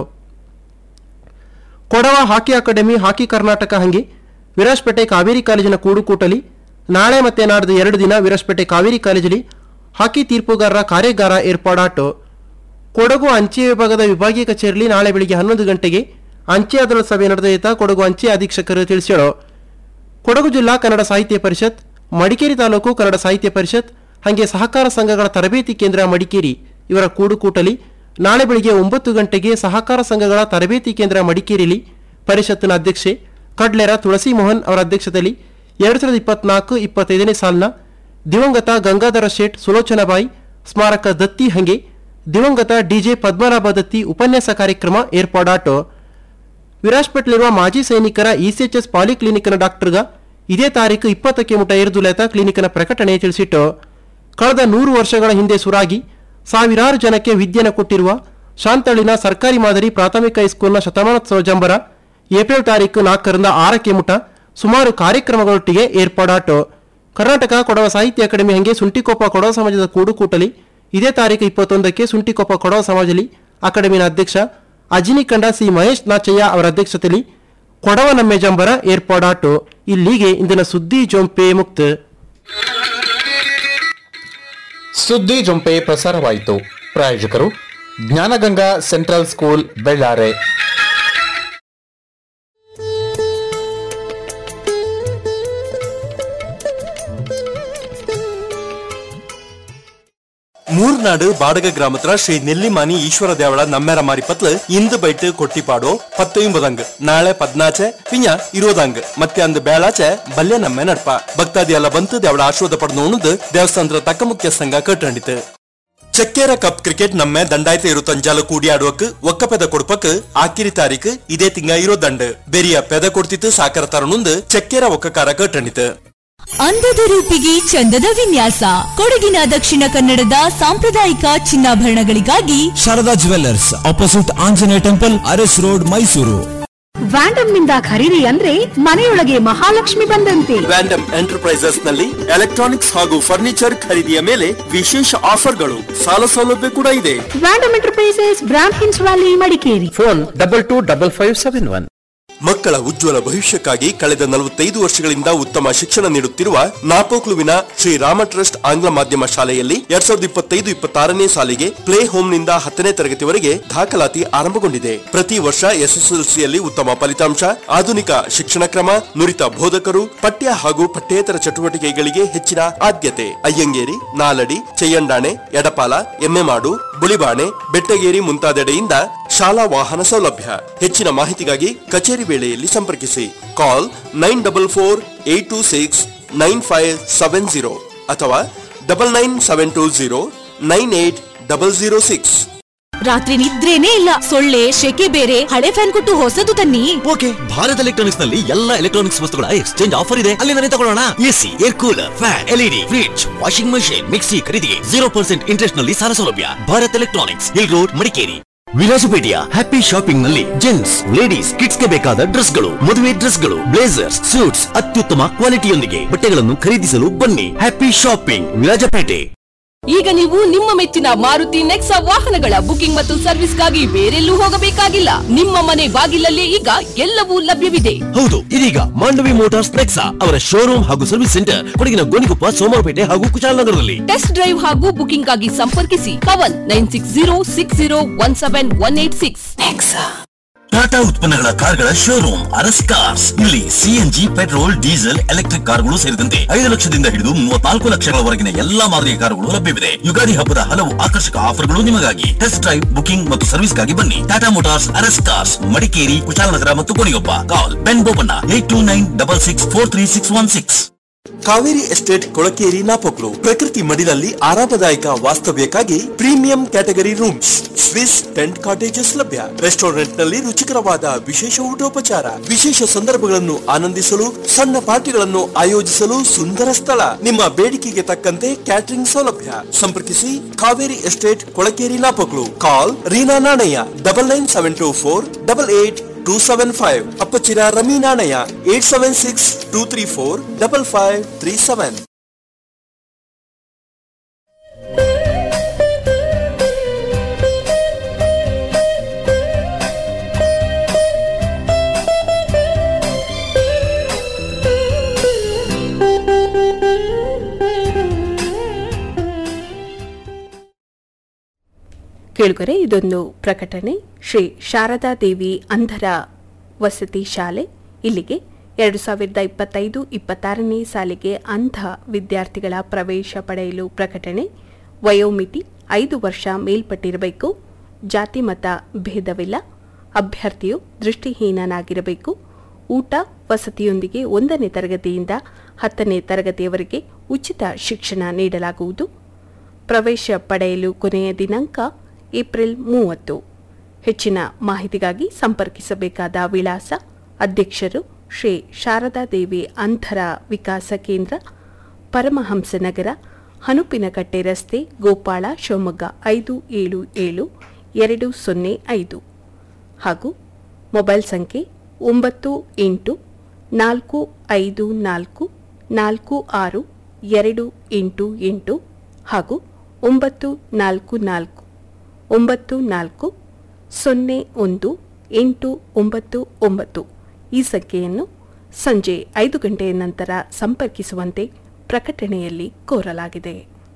Kodava hockey academy hockey Karnataka ಹಂಗೆ ವಿರಾಜ್ಪೇಟೆ ಕಾವೇರಿ ಕಾಲೇಜಿನ ಕೂಡುಕೂಟಲಿ ನಾಳೆ ಮತ್ತೆ ನಾಡ್ದು ಎರಡು ದಿನ ವಿರಾಜ್ಪೇಟೆ ಕಾವೇರಿ ಕಾಲೇಜಲ್ಲಿ ಹಾಕಿ ತೀರ್ಪುಗಾರರ ಕಾರ್ಯಾಗಾರ ಏರ್ಪಾಡಾಟು ಕೊಡಗು ಅಂಚೆ ವಿಭಾಗದ ವಿಭಾಗೀಯ ಕಚೇರಿಯಲ್ಲಿ ನಾಳೆ ಬೆಳಿಗ್ಗೆ ಹನ್ನೊಂದು ಗಂಟೆಗೆ ಅಂಚೆ ಅದಾಲತ್ ಸಭೆ ನಡೆದೈತ ಕೊಡಗು ಅಂಚೆ ಅಧೀಕ್ಷಕರು ತಿಳಿಸ್ಯಾಳೋ ಕೊಡಗು ಜಿಲ್ಲಾ ಕನ್ನಡ ಸಾಹಿತ್ಯ ಪರಿಷತ್ ಮಡಿಕೇರಿ ತಾಲೂಕು ಕನ್ನಡ ಸಾಹಿತ್ಯ ಪರಿಷತ್ ಹಾಗೆ ಸಹಕಾರ ಸಂಘಗಳ ತರಬೇತಿ ಕೇಂದ್ರ ಮಡಿಕೇರಿ ಇವರ ಕೂಡುಕೂಟಲಿ ನಾಳೆ ಬೆಳಿಗ್ಗೆ ಒಂಬತ್ತು ಗಂಟೆಗೆ ಸಹಕಾರ ಸಂಘಗಳ ತರಬೇತಿ ಕೇಂದ್ರ ಮಡಿಕೇರಿಲಿ ಪರಿಷತ್ತಿನ ಅಧ್ಯಕ್ಷೆ ಕಡ್ಲೆರ ತುಳಸಿ ಮೋಹನ್ ಅವರ ಅಧ್ಯಕ್ಷತೆಯಲ್ಲಿ ಎರಡು ಸಾವಿರದ ಇಪ್ಪತ್ನಾಲ್ಕು ಇಪ್ಪತ್ತೈದನೇ ಸಾಲಿನ ದಿವಂಗತ ಗಂಗಾಧರ ಶೇಟ್ ಸುಲೋಚನಾಬಾಯಿ ಸ್ಮಾರಕ ದತ್ತಿ ಹಂಗೆ ದಿವಂಗತ ಡಿಜೆ ಪದ್ಮನಾಭ ದತ್ತಿ ಉಪನ್ಯಾಸ ಕಾರ್ಯಕ್ರಮ ಏರ್ಪಾಡಾಟು ವಿರಾಜ್ಪೇಟ್ಲಿರುವ ಮಾಜಿ ಸೈನಿಕರ ಇಸಿಎಚ್ಎಸ್ ಪಾಲಿಕ್ಲಿನಿಕ್ನ ಡಾಕ್ಟರ್ಗ ಇದೇ ತಾರೀಕು ಇಪ್ಪತ್ತಕ್ಕೆ ಮುಟ ಏರ್ದುಲೆತ ಕ್ಲಿನಿಕ್ನ ಪ್ರಕಟಣೆ ತಿಳಿಸಿಟ್ಟು ಕಳೆದ ನೂರು ವರ್ಷಗಳ ಹಿಂದೆ ಸುರಾಗಿ ಸಾವಿರಾರು ಜನಕ್ಕೆ ವಿದ್ಯೆನ ಕೊಟ್ಟಿರುವ ಶಾಂತಳಿನ ಸರ್ಕಾರಿ ಮಾದರಿ ಪ್ರಾಥಮಿಕ ಹೈಸ್ಕೂಲ್ನ ಶತಮಾನೋತ್ಸವ ಜಂಬರ ಏಪ್ರಿಲ್ ತಾರೀಕು ನಾಲ್ಕರಿಂದ ಆರಕ್ಕೆ ಮುಟ ಸುಮಾರು ಕಾರ್ಯಕ್ರಮಗಳೊಟ್ಟಿಗೆ ಏರ್ಪಾಡಾಟು ಕರ್ನಾಟಕ ಕೊಡವ ಸಾಹಿತ್ಯ ಅಕಾಡೆಮಿ ಹಂಗೆ ಸುಂಟಿಕೊಪ್ಪ ಕೊಡವ ಸಮಾಜದ ಕೂಡುಕೂಟಲಿ ಇದೇ ತಾರೀಕು ಇಪ್ಪತ್ತೊಂದಕ್ಕೆ ಸುಂಟಿಕೊಪ್ಪ ಕೊಡವ ಸಮಾಜಲಿ ಅಕಾಡೆಮಿನ ಅಧ್ಯಕ್ಷ ಅಜಿನಿಕಂಡ ಸಿ ಮಹೇಶ್ ನಾಚಯ್ಯ ಅವರ ಅಧ್ಯಕ್ಷತೆಯಲ್ಲಿ ಕೊಡವ ನಮ್ಮೆ ಜಂಬರ ಏರ್ಪಾಡಾಟು ಇಲ್ಲಿಗೆ ಇಂದಿನ ಸುದ್ದಿ ಜೊಂಪೆ ಮುಕ್ತ ಸುದ್ದಿ ಜೊಂಪೆ ಪ್ರಸಾರವಾಯಿತು ಪ್ರಾಯೋಜಕರು ಜ್ಞಾನಗಂಗಾ ಸೆಂಟ್ರಲ್ ಸ್ಕೂಲ್ ಬೆಳ್ಳಾರೆ ಮೂರ್ನಾಡು ಬಾಡಗ ಗ್ರಾಮತ್ರ ಶ್ರೀ ನೆಲ್ಲಿಮಾನಿ ಈಶ್ವರ ದೇವಳ ನಮ್ಮೆರ ಮಾರಿಪತ್ಲು ಇಂದು ಬೈಟ್ ಕೊಟ್ಟಿಪಾಡು ಪತ್ತೊಂಬದಂಗ್ ನಾಳೆ ಪದ್ನಾಚೆ ಪಿಂಜ ಇರೋದಂಗ್ ಮತ್ತೆ ಅಂದ್ ಬೇಳಾಚೆ ಬಲ್ಯ ನಮ್ಮೆ ನಡ್ಪ ಭಕ್ತಾದಿ ಎಲ್ಲ ಬಂತು ದೇವಳ ಆಶೀರ್ವಾದ ಪಡೆದು ಉಣದು ದೇವಸ್ಥಾನದ ತಕ್ಕ ಮುಖ್ಯ ಸಂಘ ಕಟ್ಟಂಡಿತು ಚಕ್ಕೇರ ಕಪ್ ಕ್ರಿಕೆಟ್ ನಮ್ಮೆ ದಂಡಾಯ್ತ ಇರು ತಂಜಾಲು ಕೂಡಿ ಆಡುವಕ್ ಒಕ್ಕ ಪೆದ ಕೊಡ್ಪಕ್ ಆಕಿರಿ ತಾರೀಕು ಇದೇ ತಿಂಗ ಇರೋ ದಂಡ್ ಬೆರಿಯ ಪೆದ ಕೊಡ್ತಿತ್ತು ಸಾಕರ ತರನುಂದು ಚಕ್ಕೇರ ಒಕ್ಕಕಾರ ಕಟ್ಟಂಡಿತು ಅಂದದ ರೂಪಿಗೆ ಚಂದದ ವಿನ್ಯಾಸ ಕೊಡಗಿನ ದಕ್ಷಿಣ ಕನ್ನಡದ ಸಾಂಪ್ರದಾಯಿಕ ಚಿನ್ನಾಭರಣಗಳಿಗಾಗಿ Sharada jewellers opposite Anjaneya temple Aras road Mysuru Vandam ನಿಂದ ಖರೀದಿ ಅಂದ್ರೆ ಮನೆಯೊಳಗೆ ಮಹಾಲಕ್ಷ್ಮಿ ಬಂದಂತೆ ವ್ಯಾಂಡಮ್ ಎಂಟರ್ಪ್ರೈಸಸ್ ನಲ್ಲಿ ಎಲೆಕ್ಟ್ರಾನಿಕ್ಸ್ ಹಾಗೂ ಫರ್ನಿಚರ್ ಖರೀದಿಯ ಮೇಲೆ ವಿಶೇಷ ಆಫರ್ಗಳು ಸಾಲ ಸೌಲಭ್ಯ ಕೂಡ ಇದೆ ವ್ಯಾಂಡಮ್ ಎಂಟರ್ಪ್ರೈಸಸ್ ಬ್ರಾಂಡ್ ಹಿನ್ಸ್ valley Madikeri phone double two double five seven one ಮಕ್ಕಳ ಉಜ್ವಲ ಭವಿಷ್ಯಕ್ಕಾಗಿ ಕಳೆದ ನಲವತ್ತೈದು ವರ್ಷಗಳಿಂದ ಉತ್ತಮ ಶಿಕ್ಷಣ ನೀಡುತ್ತಿರುವ ನಾಪೋಕ್ಲುವಿನ ಶ್ರೀ ರಾಮ ಟ್ರಸ್ಟ್ ಆಂಗ್ಲ ಮಾಧ್ಯಮ ಶಾಲೆಯಲ್ಲಿ ಎರಡ್ ಸಾವಿರದ ಇಪ್ಪತ್ತೈದು ಇಪ್ಪತ್ತಾರನೇ ಸಾಲಿಗೆ ಪ್ಲೇ ಹೋಮ್ನಿಂದ ಹತ್ತನೇ ತರಗತಿವರೆಗೆ ದಾಖಲಾತಿ ಆರಂಭಗೊಂಡಿದೆ ಪ್ರತಿ ವರ್ಷ ಎಸ್ಎಸ್ಎಲ್ಸಿಯಲ್ಲಿ ಉತ್ತಮ ಫಲಿತಾಂಶ ಆಧುನಿಕ ಶಿಕ್ಷಣ ಕ್ರಮ ನುರಿತ ಬೋಧಕರು ಪಠ್ಯ ಹಾಗೂ ಪಠ್ಯೇತರ ಚಟುವಟಿಕೆಗಳಿಗೆ ಹೆಚ್ಚಿನ ಆದ್ಯತೆ ಅಯ್ಯಂಗೇರಿ ನಾಲಡಿ ಚೆಯ್ಯಂಡಾಣೆ ಎಡಪಾಲ ಎಮ್ಮೆಮಾಡು ಬುಳಿಬಾಣೆ ಬೆಟ್ಟಗೇರಿ ಮುಂತಾದೆಡೆಯಿಂದ ಶಾಲಾ ವಾಹನ ಸೌಲಭ್ಯ ಹೆಚ್ಚಿನ ಮಾಹಿತಿಗಾಗಿ ಕಚೇರಿ ವೇಳೆಯಲ್ಲಿ ಸಂಪರ್ಕಿಸಿ call nine double four eight two six nine five seven zero ಅಥವಾ double nine seven two zero nine eight double zero six ರಾತ್ರಿ ನಿದ್ರೇನೇ ಇಲ್ಲ ಸೊಳ್ಳೆ ಶೆಕೆ ಬೇರೆ ಹಳೆ ಫ್ಯಾನ್ ಕೊಟ್ಟು ಹೊಸದು ತನ್ನಿ ಓಕೆ ಭಾರತ್ ಎಲೆಕ್ಟ್ರಾನಿಕ್ಸ್ ನಲ್ಲಿ ಎಲ್ಲ ಎಲೆಕ್ಟ್ರಾನಿಕ್ಸ್ ವಸ್ತುಗಳ ಎಕ್ಸ್ಚೇಂಜ್ ಆಫರ್ ಇದೆ ಅಲ್ಲಿಂದಲೇ ತಗೊಳ್ಳೋಣ AC air cooler fan LED fridge washing machine mixie ಖರೀದಿಗೆ ಜೀರೋ ಪರ್ಸೆಂಟ್ ಇಂಟ್ರೆಸ್ಟ್ ನಲ್ಲಿ ಸಾಲ ಸೌಲಭ್ಯ Bharat electronics hill road Madikeri ವಿಲಾಸಪೇಟೆಯ ಹ್ಯಾಪಿ ಶಾಪಿಂಗ್ ನಲ್ಲಿ ಜೆಂಟ್ಸ್ ಲೇಡೀಸ್ ಕಿಡ್ಸ್ ಗೆ ಬೇಕಾದ ಡ್ರೆಸ್ ಗಳು ಮದುವೆ ಡ್ರೆಸ್ ಗಳು ಬ್ಲೇಸರ್ಸ್ ಸೂಟ್ಸ್ ಅತ್ಯುತ್ತಮ ಕ್ವಾಲಿಟಿಯೊಂದಿಗೆ ಬಟ್ಟೆಗಳನ್ನು ಖರೀದಿಸಲು ಬನ್ನಿ ಹ್ಯಾಪಿ ಶಾಪಿಂಗ್ ವಿರಾಜಪೇಟೆ ಈಗ ನೀವು ನಿಮ್ಮ ಮೆಚ್ಚಿನ ಮಾರುತಿ ನೆಕ್ಸಾ ವಾಹನಗಳ ಬುಕಿಂಗ್ ಮತ್ತು ಸರ್ವಿಸ್ಗಾಗಿ ಬೇರೆಲ್ಲೂ ಹೋಗಬೇಕಾಗಿಲ್ಲ ನಿಮ್ಮ ಮನೆ ಬಾಗಿಲಲ್ಲೇ ಈಗ ಎಲ್ಲವೂ ಲಭ್ಯವಿದೆ ಹೌದು ಇದೀಗ ಮಾಂಡವಿ ಮೋಟಾರ್ಸ್ ನೆಕ್ಸಾ ಅವರ ಶೋರೂಮ್ ಹಾಗೂ ಸರ್ವಿಸ್ ಸೆಂಟರ್ ಕೊಡಗಿನ ಗೋಣಿಕೊಪ್ಪ ಸೋಮವಾರಪೇಟೆ ಹಾಗೂ ಕುಶಾಲನಗರದಲ್ಲಿ ಟೆಸ್ಟ್ ಡ್ರೈವ್ ಹಾಗೂ ಬುಕಿಂಗ್ ಆಗಿ ಸಂಪರ್ಕಿಸಿ Kavan nine six zero six zero one seven one eight six Tata ಉತ್ಪನ್ನಗಳ ಕಾರ್ಗಳ ಶೋರೂಮ್ ಅರಸ್ ಕಾರ್ಸ್ ಇಲ್ಲಿ ಸಿಎನ್ಜಿ ಪೆಟ್ರೋಲ್ ಡೀಸೆಲ್ ಎಲೆಕ್ಟ್ರಿಕ್ ಕಾರ್ಗಳು ಸೇರಿದಂತೆ ಐದು ಲಕ್ಷದಿಂದ ಹಿಡಿದು ಮೂವತ್ನಾಲ್ಕು ಲಕ್ಷಗಳವರೆಗಿನ ಎಲ್ಲಾ ಮಾದರಿಯ ಕಾರುಗಳು ಲಭ್ಯವಿದೆ ಯುಗಾದಿ ಹಬ್ಬದ ಹಲವು ಆಕರ್ಷಕ ಆಫರ್ಗಳು ನಿಮಗಾಗಿ ಟೆಸ್ಟ್ ಡ್ರೈವ್ ಬುಕಿಂಗ್ ಮತ್ತು ಸರ್ವಿಸ್ಗಾಗಿ ಬನ್ನಿ ಟಾಟಾ ಮೋಟಾರ್ಸ್ ಅರಸ್ ಕಾರ್ಸ್ ಮಡಿಕೇರಿ ಕುಶಾಲನಗರ ಮತ್ತು ಕೊನೆಯೊಬ್ಬ call Ben Bopanna eight two nine double six four three six one six Kaveri estate Kolakeri Napoklu ಪ್ರಕೃತಿ ಮಡಿಲಲ್ಲಿ ಆರಾಮದಾಯಕ ವಾಸ್ತವ್ಯಕ್ಕಾಗಿ premium category rooms Swiss tent cottages ಲಭ್ಯ ರೆಸ್ಟೋರೆಂಟ್ ನಲ್ಲಿ ರುಚಿಕರವಾದ ವಿಶೇಷ ಊಟೋಪಚಾರ ವಿಶೇಷ ಸಂದರ್ಭಗಳನ್ನು ಆನಂದಿಸಲು ಸಣ್ಣ ಪಾರ್ಟಿಗಳನ್ನು ಆಯೋಜಿಸಲು ಸುಂದರ ಸ್ಥಳ ನಿಮ್ಮ ಬೇಡಿಕೆಗೆ ತಕ್ಕಂತೆ ಕ್ಯಾಟರಿಂಗ್ ಸೌಲಭ್ಯ ಸಂಪರ್ಕಿಸಿ Kaveri estate Kolakeri Napoklu call Reena Nanaiah double nine seven two four double eight two seven five Appachira Rami Nanaiah eight seven six two three four double five three seven ಕೇಳುಗರೆ ಇದೊಂದು ಪ್ರಕಟಣೆ ಶ್ರೀ ಶಾರದಾ ದೇವಿ ಅಂಧರ ವಸತಿ ಶಾಲೆ ಇಲ್ಲಿಗೆ ಎರಡು ಸಾವಿರದ ಇಪ್ಪತ್ತೈದು ಇಪ್ಪತ್ತಾರನೇ ಸಾಲಿಗೆ ಅಂಧ ವಿದ್ಯಾರ್ಥಿಗಳ ಪ್ರವೇಶ ಪಡೆಯಲು ಪ್ರಕಟಣೆ ವಯೋಮಿತಿ ಐದು ವರ್ಷ ಮೇಲ್ಪಟ್ಟಿರಬೇಕು ಜಾತಿ ಮತ ಭೇದವಿಲ್ಲ ಅಭ್ಯರ್ಥಿಯು ದೃಷ್ಟಿಹೀನನಾಗಿರಬೇಕು ಊಟ ವಸತಿಯೊಂದಿಗೆ ಒಂದನೇ ತರಗತಿಯಿಂದ ಹತ್ತನೇ ತರಗತಿಯವರೆಗೆ ಉಚಿತ ಶಿಕ್ಷಣ ನೀಡಲಾಗುವುದು ಪ್ರವೇಶ ಪಡೆಯಲು ಕೊನೆಯ ದಿನಾಂಕ ಏಪ್ರಿಲ್ ಮೂವತ್ತು ಹೆಚ್ಚಿನ ಮಾಹಿತಿಗಾಗಿ ಸಂಪರ್ಕಿಸಬೇಕಾದ ವಿಳಾಸ ಅಧ್ಯಕ್ಷರು ಶ್ರೀ ಶಾರದಾ ದೇವಿ ಅಂಧರ ವಿಕಾಸ ಕೇಂದ್ರ ಪರಮಹಂಸನಗರ ಹನುಪಿನಕಟ್ಟೆ ರಸ್ತೆ ಗೋಪಾಳ ಶಿವಮೊಗ್ಗ ಐದು ಏಳು ಏಳು ಎರಡು ಸೊನ್ನೆ ಐದು ಹಾಗೂ ಮೊಬೈಲ್ ಸಂಖ್ಯೆ ಒಂಬತ್ತು ಎಂಟು ನಾಲ್ಕು ಐದು ನಾಲ್ಕು ನಾಲ್ಕು ಆರು ಎರಡು ಎಂಟು ಎಂಟು ಹಾಗೂ ಒಂಬತ್ತು ನಾಲ್ಕು ನಾಲ್ಕು ಒಂಬತ್ತು ನಾಲ್ಕು ಸೊನ್ನೆ ಒಂದು ಎಂಟು ಒಂಬತ್ತು ಒಂಬತ್ತು ಈ ಸಂಖ್ಯೆಯನ್ನು ಸಂಜೆ ಐದು ಗಂಟೆಯ ನಂತರ ಸಂಪರ್ಕಿಸುವಂತೆ ಪ್ರಕಟಣೆಯಲ್ಲಿ ಕೋರಲಾಗಿದೆ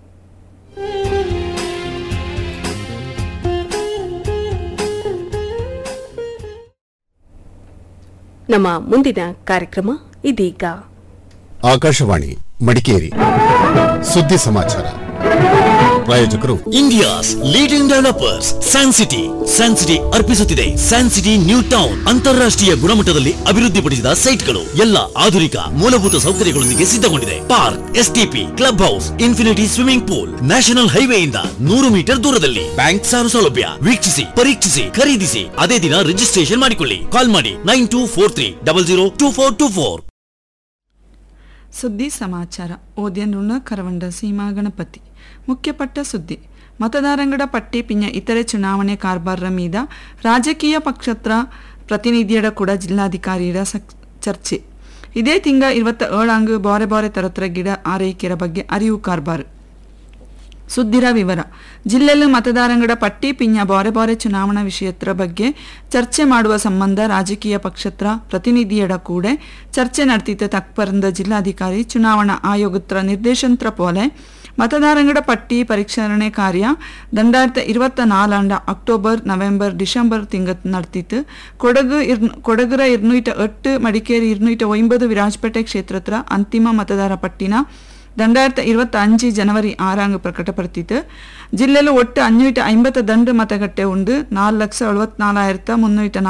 ನಮ್ಮ ಮುಂದಿನ ಕಾರ್ಯಕ್ರಮ ಇದೀಗ ಆಕಾಶವಾಣಿ ಮಡಿಕೇರಿ ಸುದ್ದಿ ಸಮಾಚಾರ ಪ್ರಾಯೋಜಕರು India's leading developers San city San city ಅರ್ಪಿಸುತ್ತಿದೆ ಸ್ಯಾನ್ ಸಿಟಿ ನ್ಯೂ ಟೌನ್ ಅಂತಾರಾಷ್ಟ್ರೀಯ ಗುಣಮಟ್ಟದಲ್ಲಿ ಅಭಿವೃದ್ಧಿಪಡಿಸಿದ ಸೈಟ್ಗಳು ಎಲ್ಲ ಆಧುನಿಕ ಮೂಲಭೂತ ಸೌಕರ್ಯಗಳೊಂದಿಗೆ ಸಿದ್ಧಗೊಂಡಿದೆ park STP club house infinity swimming pool national ಹೈವೇಯಿಂದ ನೂರು ಮೀಟರ್ ದೂರದಲ್ಲಿ ಬ್ಯಾಂಕ್ ಸಾಲ ಸೌಲಭ್ಯ ವೀಕ್ಷಿಸಿ ಪರೀಕ್ಷಿಸಿ ಖರೀದಿಸಿ ಅದೇ ದಿನ ರಿಜಿಸ್ಟ್ರೇಷನ್ ಮಾಡಿಕೊಳ್ಳಿ ಕಾಲ್ ಮಾಡಿ nine two four three double zero two four two four ಸುದ್ದಿ ಸಮಾಚಾರ ಓದ್ಯನೃಣ ಕರವಂಡ ಸೀಮಾ ಗಣಪತಿ ಮುಖ್ಯಪಟ್ಟ ಸುದ್ದಿ ಮತದಾರಂಗಡ ಪಟ್ಟಿ ಪಿಂಜ ಇತರೆ ಚುನಾವಣೆ ಕಾರ್ಬಾರ್ರ ಮೀದ ರಾಜಕೀಯ ಪಕ್ಷತ್ರ ಪ್ರತಿನಿಧಿಯಡ ಕೂಡ ಜಿಲ್ಲಾಧಿಕಾರಿಯಡ ಸಕ್- ಚರ್ಚೆ ಇದೇ ತಿಂಗ ಇವತ್ತ ಏಳಾಂಗ್ ಬಾರೆ ಬಾರೆ ತರತರ ಗಿಡ ಆರೈಕೆರ ಬಗ್ಗೆ ಅರಿವು ಕಾರ್ಬಾರ್ ಸುದ್ದಿರ ವಿವರ ಜಿಲ್ಲೆಯಲ್ಲಿ ಮತದಾರಂಗಡ ಪಟ್ಟಿ ಪಿಂಜ ಬಾರೆ ಬಾರೆ ಚುನಾವಣಾ ವಿಷಯತ್ರ ಬಗ್ಗೆ ಚರ್ಚೆ ಮಾಡುವ ಸಂಬಂಧ ರಾಜಕೀಯ ಪಕ್ಷತ್ರ ಪ್ರತಿನಿಧಿಯಡ ಕೂಡೆ ಚರ್ಚೆ ನಡೆತಿದ್ದ ತಕ್ಪರಂದ ಜಿಲ್ಲಾಧಿಕಾರಿ ಚುನಾವಣಾ ಆಯೋಗತ್ರ ನಿರ್ದೇಶನತ್ರ ಪೋಲೆ ಮತದಾರಂಗಡ ಪಟ್ಟಿ ಪರಿಷ್ಕರಣೆ ಕಾರ್ಯ ದಂಡಾಯಿರತ್ತ ഇരുപത്തി നാലാണ്ട ಅಕ್ಟೋಬರ್ ನವೆಂಬರ್ ಡಿಸೆಂಬರ್ ತಿಂಗತ್ നടത്തിത്ത് ಕೊಡಗು ಇರ್ ಕೊಡಗರ ഇരുന്നൂറ്റ എട്ട് മടിക്കേരി ഇരുന്നൂറ്റ ഒമ്പത് വിരാജ്പേಟೆ ಕ್ಷೇತ್ರತ್ರ ಅಂತಿಮ ಮತದಾರ ಪಟ್ಟಿನ രണ്ടായിരത്തി ഇരുപത്തി അഞ്ച് ജനുവരി ആറാങ്ക് പ്രകടപ്പെടുത്തിയിട്ട് ജില്ലയിൽ ഒട്ട് അഞ്ഞൂറ്റി അമ്പത്തി രണ്ട് മതഗಟ್ಟೆ ഉണ്ട് നാല് ലക്ഷം എഴുപത്തിനാലായിരത്തി മുന്നൂറ്റി